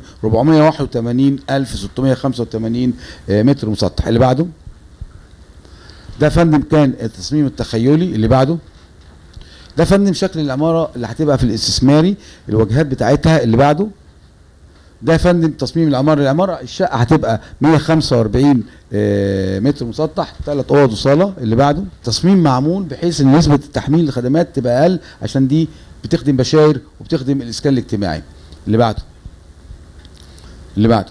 481685 آه، متر مسطح اللي بعده ده فندم كان التصميم التخيلي اللي بعده ده فندم شكل العماره اللي هتبقى في الاستثماري الواجهات بتاعتها اللي بعده ده فندم تصميم العماره العماره الشقه هتبقى 145 آه، متر مسطح ثلاث اوض وصاله اللي بعده تصميم معمول بحيث ان نسبه التحميل الخدمات تبقى اقل عشان دي بتخدم بشاير وبتخدم الاسكان الاجتماعي اللي بعده اللي بعده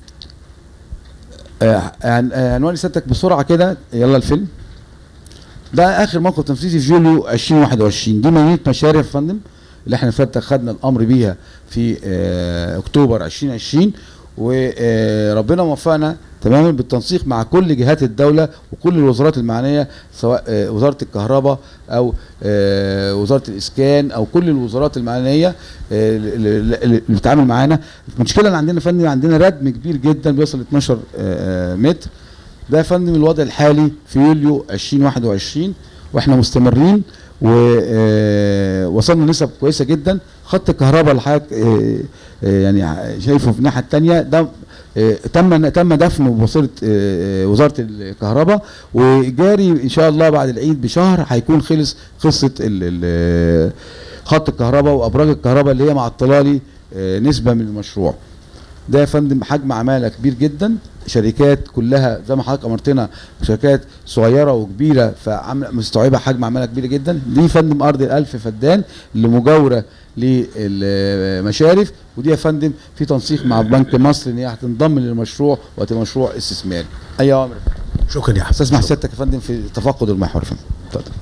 آه، عن- آه، عنوان سيادتك بسرعه كده يلا الفيلم ده اخر موقف تنفيذي في يوليو 2021 دي مدينه مشارف يا فندم اللي احنا سيادتك خدنا الامر بيها في آه، اكتوبر 2020 وربنا وفقنا تماما بالتنسيق مع كل جهات الدوله وكل الوزارات المعنيه سواء آه، وزاره الكهرباء او آه، وزاره الاسكان او كل الوزارات المعنيه آه، اللي اللي بتتعامل معانا المشكله اللي عندنا يا فندم عندنا ردم كبير جدا بيوصل 12 آه، متر ده يا فندم الوضع الحالي في يوليو 2021 واحنا مستمرين ووصلنا نسب كويسه جدا خط الكهرباء اللي حضرتك آه، آه، يعني ع- شايفه في الناحيه الثانيه ده آه، تم تم دفنه بواسطه آه، آه، وزاره الكهرباء وجاري ان شاء الله بعد العيد بشهر هيكون خلص قصه ال- ال- خط الكهرباء وابراج الكهرباء اللي هي معطله لي آه، نسبه من المشروع ده يا فندم حجم عماله كبير جدا شركات كلها زي ما حضرتك امرتنا شركات صغيره وكبيره فعامله مستوعبه حجم عماله كبيره جدا دي يا فندم ارض الالف فدان اللي مجاوره للمشارف ودي يا فندم في تنسيق مع بنك مصر ان هي هتنضم للمشروع وهتبقى مشروع استثماري اي اوامر شكرا يا حسن استسمح سيادتك يا فندم في تفقد المحور يا فندم اتفضل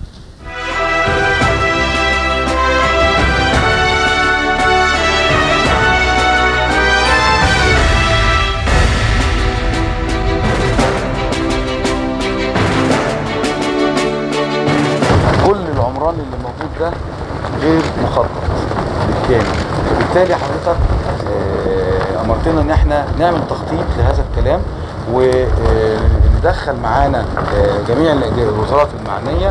كل العمران اللي موجود ده غير مخطط بالكامل وبالتالي حضرتك آه، امرتنا ان احنا نعمل تخطيط لهذا الكلام وندخل معانا آه، جميع الوزارات المعنيه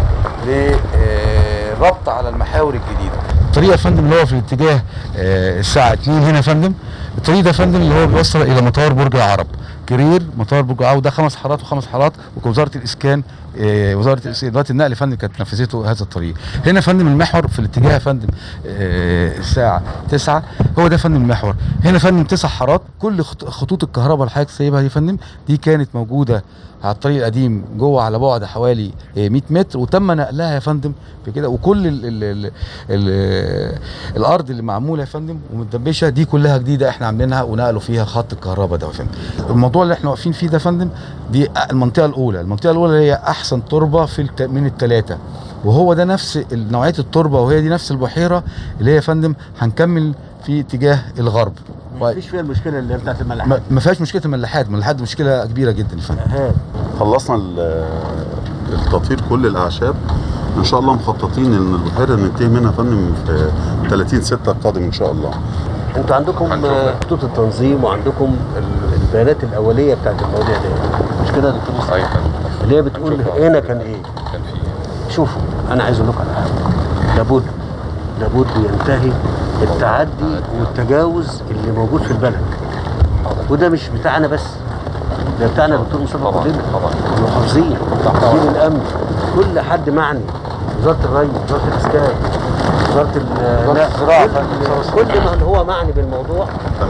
للربط على المحاور الجديده الطريق يا فندم اللي هو في الاتجاه آه، الساعه 2 هنا يا فندم الطريق ده يا فندم اللي هو بيوصل الى مطار برج العرب كرير مطار برج العرب ده خمس حارات وخمس حارات ووزاره الاسكان آه، وزاره الإس- اداره النقل يا فندم كانت نفذته هذا الطريق هنا يا فندم المحور في الاتجاه يا فندم آه، الساعه 9 هو ده يا فندم المحور هنا يا فندم تسع حارات كل خط- خطوط الكهرباء اللي حضرتك سايبها دي يا فندم دي كانت موجوده على الطريق القديم جوه على بعد حوالي آه، 100 متر وتم نقلها يا فندم في كده وكل ال ال ال ال الارض اللي معموله يا فندم ومتدبشه دي كلها جديده احنا عاملينها ونقلوا فيها خط الكهرباء ده يا فندم الموضوع اللي احنا واقفين فيه ده يا فندم دي المنطقه الاولى المنطقه الاولى اللي هي احسن تربه في الت... من الثلاثه وهو ده نفس ال- نوعيه التربه وهي دي نفس البحيره اللي هي يا فندم هنكمل في اتجاه الغرب مفيش فيها المشكله اللي بتاعت ما الملاحات ما فيهاش مشكله الملاحات الملاحات دي مشكله كبيره جدا يا فندم خلصنا ال- التطهير كل الاعشاب ان شاء الله مخططين ان البحيره ننتهي منها يا فندم في 30 6 القادم ان شاء الله انتوا عندكم آه، خطوط التنظيم وعندكم ال- البيانات الاوليه بتاعت المواضيع دي مش كده يا دكتور مصطفى؟ ايوه اللي هي بتقول هنشوفها. هنا كان ايه كان في شوفوا انا عايز اقول لكم على حاجه لابد لابد ينتهي التعدي والتجاوز اللي موجود في البلد وده مش بتاعنا بس ده بتاعنا يا دكتور مصطفى طبعاً، كلنا طبعاً. المحافظين مدير الامن كل حد معني وزاره الري وزاره الاسكان وزاره ال- لا، الزراعة. كل- كل من هو معني بالموضوع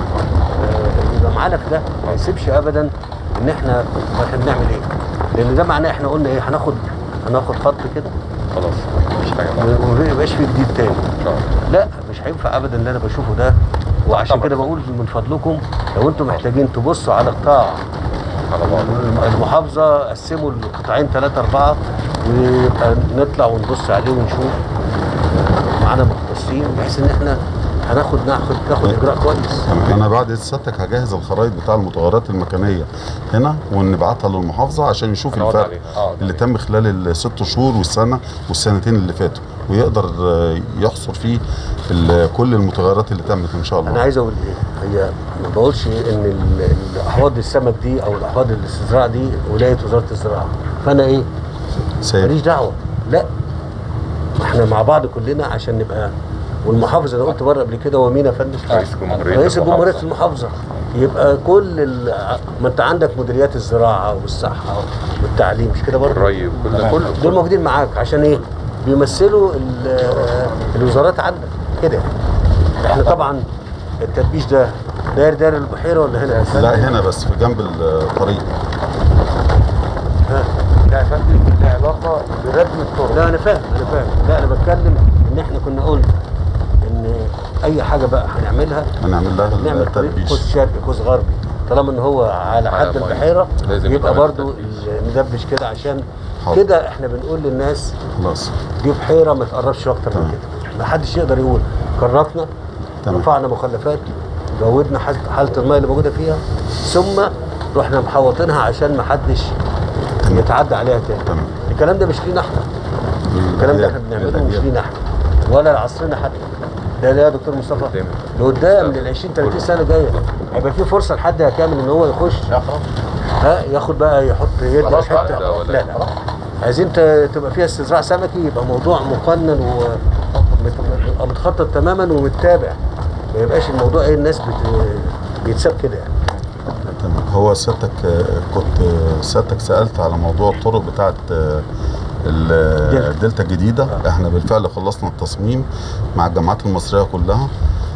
آه، يبقى معانا في ده ما يسيبش ابدا ان احنا احنا بنعمل ايه لان ده معناه احنا قلنا ايه هناخد هناخد خط كده خلاص مفيش حاجه بعد وما يبقاش في جديد تاني ان شاء الله لا مش هينفع ابدا اللي انا بشوفه ده وعشان طبعاً. كده بقول من فضلكم لو انتم محتاجين تبصوا على قطاع على بعض المحافظه قسموا القطاعين ثلاثه اربعه ويبقى نطلع ونبص عليه ونشوف آه، معانا مختصين بحيث ان احنا هناخد ناخد ناخد اجراء كويس تمام. انا بعد سيادتك هجهز الخرائط بتاع المتغيرات المكانيه هنا ونبعتها للمحافظه عشان يشوف هنقعد الفرق عليها. آه، اللي تم خلال الست شهور والسنه والسنتين اللي فاتوا ويقدر آه، يحصر فيه ال- كل المتغيرات اللي تمت ان شاء انا الله عايز اقول ايه هي ما بقولش ان ال- الاحواض السمك دي او الاحواض الاستزراع دي ولايه وزاره الزراعه فانا ايه ماليش سيد دعوه لا احنا مع بعض كلنا عشان نبقى والمحافظ انا قلت بره قبل كده هو مين يا فندم؟ رئيس جمهورية رئيس المحافظة. جمهوريه المحافظه يبقى كل ال... ما انت عندك مديريات الزراعه والصحه والتعليم مش كده برضه؟ الري وكل ده كله دول موجودين معاك عشان ايه؟ بيمثلوا ال- الوزارات عندك كده احنا طبعا التدبيش ده داير داير البحيره ولا هنا يا فندم؟ لا هنا بس في جنب الطريق ها. لا يا فندم لا علاقه بردم الطرق لا انا فاهم انا فاهم لا انا بتكلم ان احنا كنا قلنا ان اي حاجه بقى هنعملها هنعمل لها نعمل طريق التدبيش قوس شرقي قوس غربي طالما ان هو على على حد مية. البحيره لازم يبقى يتعمل برضو تدبيش. ندبش كده عشان حاضر. كده احنا بنقول للناس خلاص دي بحيره ما تقربش اكتر من كده ما حدش يقدر يقول كرفنا تمام. رفعنا مخلفات زودنا حاله حالة الميه اللي موجوده فيها ثم رحنا محوطينها عشان ما حدش يتعدى عليها تاني تمام. الكلام ده مش لينا احنا الكلام ده احنا بنعمله مش لينا احنا ولا لعصرنا حتى ده ده يا دكتور مصطفى قدام. لقدام لل 20 30 سنه جايه هيبقى في فرصه لحد يا كامل ان هو يخش ها ياخد بقى يحط يد خلاص في بقى، حته لا ولا- لا لا عايزين ت- تبقى فيها استزراع سمكي يبقى موضوع مقنن ومتخطط تماما ومتابع ما يبقاش الموضوع ايه الناس بت... بيتساب كده يعني تمام هو سيادتك آه، كنت آه، سيادتك سالت على موضوع الطرق بتاعت آه، ال- دلتا. الدلتا الجديده احنا بالفعل خلصنا التصميم مع الجامعات المصريه كلها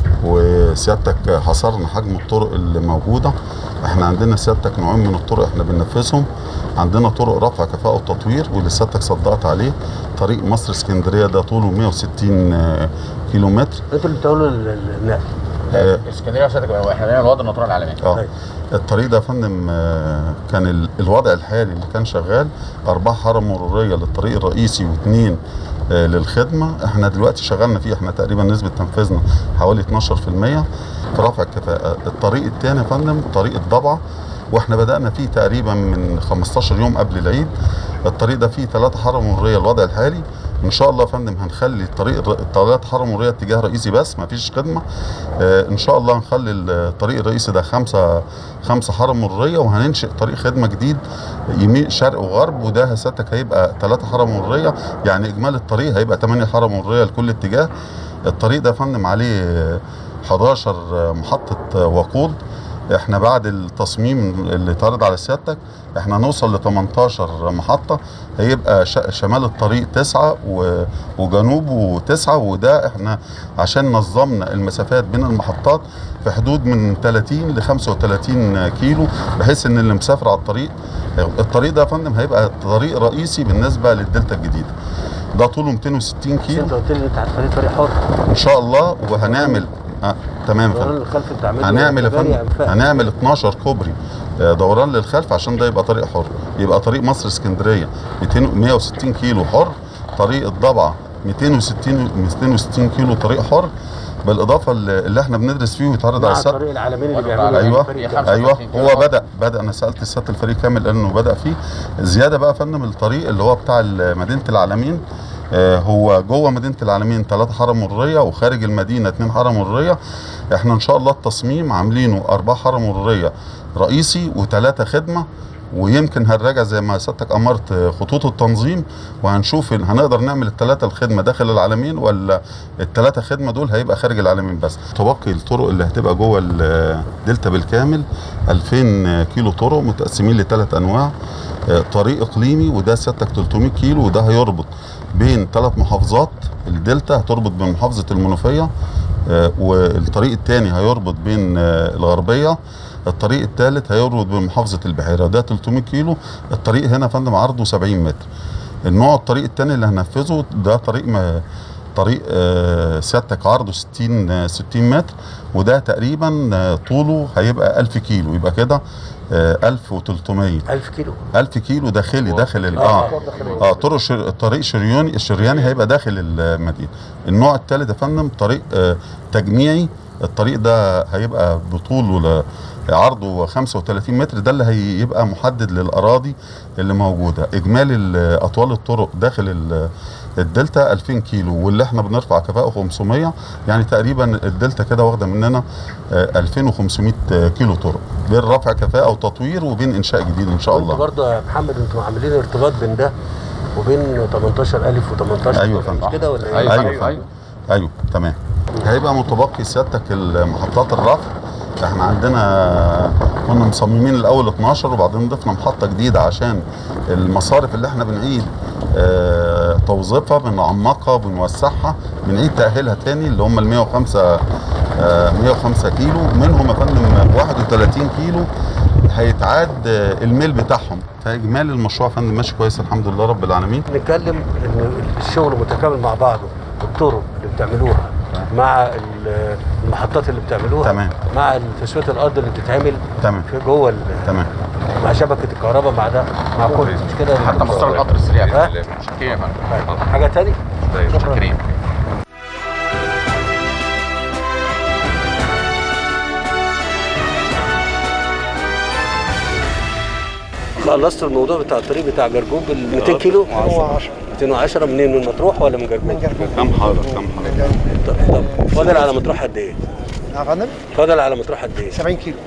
وسيادتك حصرنا حجم الطرق اللي موجوده احنا عندنا سيادتك نوعين من الطرق احنا بننفذهم عندنا طرق رفع كفاءه وتطوير واللي سيادتك صدقت عليه طريق مصر اسكندريه ده طوله 160 آه، كيلو متر انتوا اللي بتقولوا ال- ال- النقل آه، اسكندريه وسادك احنا لنا الوضع النطرون العالمي اه طيب. الطريق ده يا فندم آه، كان ال- الوضع الحالي اللي كان شغال أربعة حارة مرورية للطريق الرئيسي واثنين آه، للخدمة احنا دلوقتي شغالنا فيه احنا تقريبا نسبة تنفيذنا حوالي 12% في رفع الكفاءة الطريق الثاني يا فندم طريق الضبعة واحنا بدأنا فيه تقريبا من 15 يوم قبل العيد الطريق ده فيه ثلاثة حارة مرورية الوضع الحالي ان شاء الله يا فندم هنخلي الطريق الر- الثلاث حاره مروريه اتجاه رئيسي بس ما فيش خدمه آه ان شاء الله هنخلي الطريق الرئيسي ده خمسه خمسه حاره مروريه وهننشئ طريق خدمه جديد يمين شرق وغرب وده سيادتك هيبقى ثلاثه حاره مروريه يعني اجمالي الطريق هيبقى 8 حاره مروريه لكل اتجاه الطريق ده يا فندم عليه آه، 11 محطه وقود احنا بعد التصميم اللي اتعرض على سيادتك احنا هنوصل ل 18 محطة هيبقى ش- شمال الطريق تسعة و- وجنوبه تسعة وده احنا عشان نظمنا المسافات بين المحطات في حدود من 30 ل 35 كيلو بحيث ان اللي مسافر على الطريق الطريق ده يا فندم هيبقى طريق رئيسي بالنسبة للدلتا الجديدة ده طوله 260 بس كيلو انت قلت لي انت هتخليه طريق حر ان شاء الله وهنعمل آه تمام يا فندم الدوران الخلفي انت عامله هنعمل يا كباري فندم أنفاق. هنعمل 12 كوبري آه، دوران للخلف عشان ده يبقى طريق حر يبقى طريق مصر اسكندريه 200 160 كيلو حر طريق الضبعه 260 260 كيلو طريق حر بالاضافه اللي اللي احنا بندرس فيه ويتعرض مع على السد الطريق العالمين اللي بيعملوا ايوه الفريق ده. ايوه 55 كيلو هو حر. بدا بدا انا سالت السياده الفريق كامل انه بدا فيه زياده بقى يا فندم الطريق اللي هو بتاع ال- مدينه العالمين آه، هو جوه مدينه العالمين ثلاثة حاره مروريه وخارج المدينه اثنين حاره مروريه احنا ان شاء الله التصميم عاملينه اربع حاره مروريه رئيسي وثلاثه خدمه ويمكن هنراجع زي ما سيادتك امرت آه، خطوط التنظيم وهنشوف إن هنقدر نعمل الثلاثه الخدمه داخل العالمين ولا الثلاثه خدمه دول هيبقى خارج العالمين بس تبقي الطرق اللي هتبقى جوه الدلتا بالكامل 2000 كيلو طرق متقسمين لثلاث انواع آه، طريق اقليمي وده سيادتك 300 كيلو وده هيربط بين ثلاث محافظات الدلتا هتربط بين محافظه المنوفيه آه، والطريق الثاني هيربط بين آه، الغربيه الطريق الثالث هيربط بين محافظه البحيره ده 300 كيلو الطريق هنا يا فندم عرضه 70 متر النوع الطريق الثاني اللي هننفذه ده طريق ما طريق آه، سيادتك عرضه 60 آه، 60 متر وده تقريبا آه، طوله هيبقى 1000 كيلو يبقى كده آه، 1300 1000 كيلو 1000 كيلو داخلي داخل ال- اه اه طرق شر... الطريق شرياني الشرياني هيبقى داخل المدينه النوع الثالث يا فندم طريق آه تجميعي الطريق ده هيبقى بطوله ل... عرضه 35 متر ده اللي هيبقى محدد للاراضي اللي موجوده اجمالي ال- اطوال الطرق داخل ال- الدلتا 2000 كيلو واللي احنا بنرفع كفاءه 500 يعني تقريبا الدلتا كده واخده مننا آه، 2500 كيلو طرق بين رفع كفاءه وتطوير وبين انشاء جديد ان شاء وانتوا الله برضه يا محمد انتوا عاملين ارتباط بين ده وبين 18000 و18 ايوه يا فندم مش كده ولا ايه؟ ايوه ايوه ايوه, أيوة. تمام هيبقى متبقي سيادتك محطات الرفع احنا عندنا كنا مصممين الاول 12 وبعدين ضفنا محطه جديده عشان المصارف اللي احنا بنعيد آه توظيفها بنعمقها بنوسعها بنعيد تاهيلها تاني اللي هم ال 105 آه 105 كيلو منهم يا فندم 31 كيلو هيتعاد آه، الميل بتاعهم فاجمالي المشروع يا فندم ماشي كويس الحمد لله رب العالمين نتكلم ان الشغل متكامل مع بعضه الطرق اللي بتعملوها مع ال- المحطات اللي بتعملوها تمام. مع تسويه الارض اللي بتتعمل تمام في جوه ال- تمام مع شبكه الكهرباء مع ده مع كل مش كده حتى مسار القطر السريع ها؟ شكرا يا فندم حاجه تاني شكرا خلصت الموضوع بتاع الطريق بتاع جرجوب ال 200 كيلو 210 منين من مطروح ولا من جرجوب؟ كم حضرتك كم حضرتك طب طب فاضل على مطروح قد ايه؟ يا فندم فاضل على مطروح قد ايه؟ 70 كيلو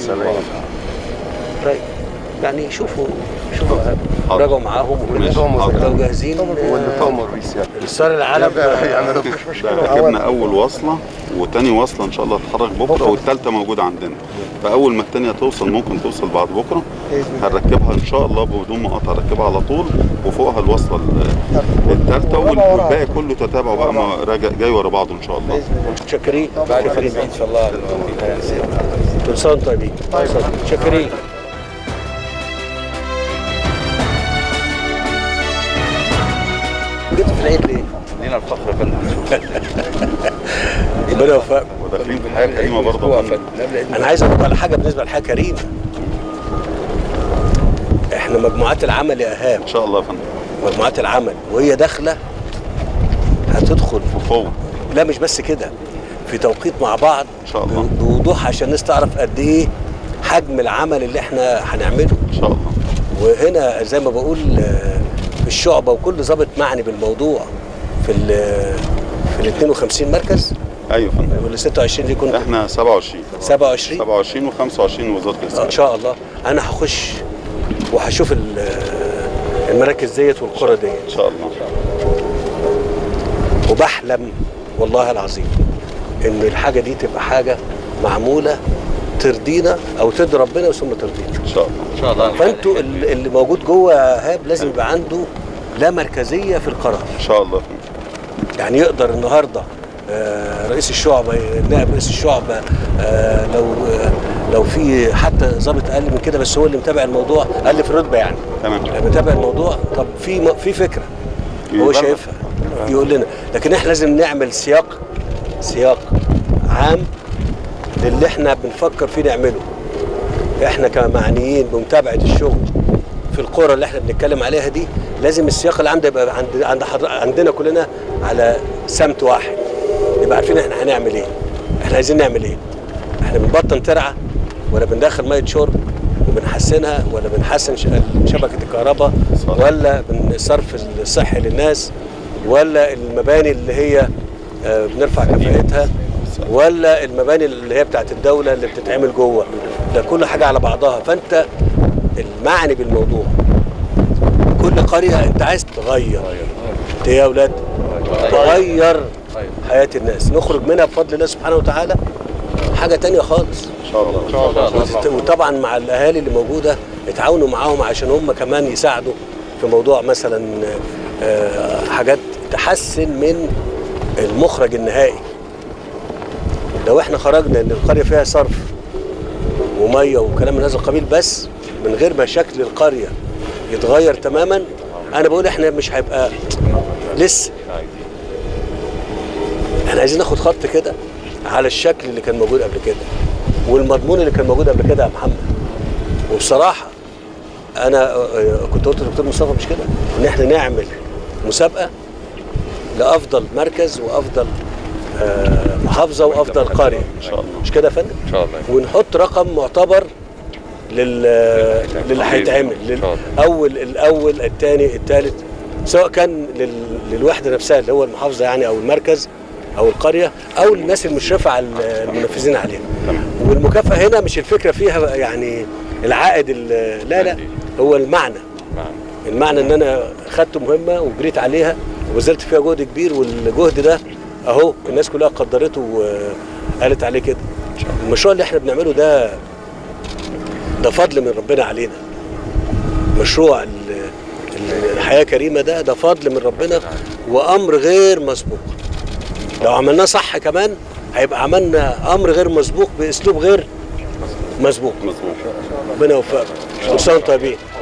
طيب يعني شوفوا شوفوا حاضر. راجعوا معاهم ماشي. حاضر. لو جاهزين تؤمر بيسير الصار العالم ركبنا اول وصله وتاني وصله ان شاء الله تتحرك بكره والثالثه موجوده عندنا فاول ما الثانيه توصل ممكن توصل بعد بكره هنركبها ان شاء الله بدون مقاطعه هنركبها على طول وفوقها الوصله الثالثه والباقي كله تتابع بقى ما راجع جاي ورا بعضه ان شاء الله شاكرين شاكرين ان شاء الله كل سنه وانتم طيبين شاكرين جيت في العيد ليه؟ لينا الفخر يا فندم ربنا يوفقكم وداخلين في حياه كريمه برضه يا فندم. انا عايز اقول على حاجه بالنسبه لحاجه كريمه احنا مجموعات العمل يا ايهاب ان شاء الله يا فندم مجموعات العمل وهي داخله هتدخل وفوق لا مش بس كده في توقيت مع بعض ان شاء الله بوضوح عشان الناس تعرف قد ايه حجم العمل اللي احنا هنعمله ان شاء الله وهنا زي ما بقول آه، في الشعبه وكل ضابط معني بالموضوع في ال في ال 52 مركز ايوه يا فندم وال 26 دي كنت احنا 27 27 27 و25 وزاره ان الاسكان شاء الله انا هخش وهشوف ال- المراكز ديت والقرى ديت ان شاء الله وبحلم والله العظيم ان الحاجه دي تبقى حاجه معموله ترضينا او ترضي ربنا ثم ترضينا ان شاء الله ان شاء الله فانتوا ال- اللي موجود جوه يا هاب لازم يبقى عنده لا مركزيه في القرار ان شاء الله يا فندم يعني يقدر النهارده آه، رئيس الشعبه نائب رئيس الشعبه آه، لو آه، لو في حتى ضابط اقل من كده بس هو اللي متابع الموضوع اقل في الرتبه يعني تمام متابع الموضوع طب في م- في فكره هو يبلغ. شايفها يقول لنا لكن احنا لازم نعمل سياق سياق عام للي احنا بنفكر فيه نعمله احنا كمعنيين بمتابعه الشغل في القرى اللي احنا بنتكلم عليها دي لازم السياق العام ده يبقى عند عند حضر- عندنا كلنا على سمت واحد يبقى عارفين احنا هنعمل ايه احنا عايزين نعمل ايه احنا بنبطن ترعه ولا بندخل ميه شرب وبنحسنها ولا بنحسن ش- شبكه الكهرباء صح. ولا بالصرف الصحي للناس ولا المباني اللي هي آه، بنرفع كفاءتها ولا المباني اللي هي بتاعت الدوله اللي بتتعمل جوه ده كل حاجه على بعضها فانت المعني بالموضوع كل قريه انت عايز تغير انت إيه يا اولاد تغير حياه الناس نخرج منها بفضل الله سبحانه وتعالى حاجه تانية خالص ان شاء الله ان شاء الله وطبعا مع الاهالي اللي موجوده اتعاونوا معاهم عشان هم كمان يساعدوا في موضوع مثلا آه، حاجات تحسن من المخرج النهائي لو احنا خرجنا ان القريه فيها صرف وميه وكلام من هذا القبيل بس من غير ما شكل القريه يتغير تماما انا بقول احنا مش هيبقى لسه احنا عايزين ناخد خط كده على الشكل اللي كان موجود قبل كده والمضمون اللي كان موجود قبل كده يا محمد وبصراحه انا آه، كنت قلت للدكتور مصطفى مش كده ان احنا نعمل مسابقه لافضل مركز وافضل آه، محافظه وافضل قريه ان شاء الله مش كده يا فندم ان شاء الله ونحط رقم معتبر لل للي هيتعمل إن شاء الله. الاول الاول الثاني الثالث سواء كان لل... للوحده نفسها اللي هو المحافظه يعني او المركز او القريه او الناس المشرفه على المنفذين عليها والمكافاه هنا مش الفكره فيها يعني العائد ال- لا لا هو المعنى المعنى ان انا خدت مهمه وجريت عليها وبذلت فيها جهد كبير والجهد ده اهو الناس كلها قدرته وقالت عليه كده المشروع اللي احنا بنعمله ده ده فضل من ربنا علينا مشروع ال- ال- الحياه كريمه ده ده فضل من ربنا وامر غير مسبوق لو عملناه صح كمان هيبقى عملنا امر غير مسبوق باسلوب غير مسبوق مظبوط ربنا يوفقكم كل سنه وانتم طيبين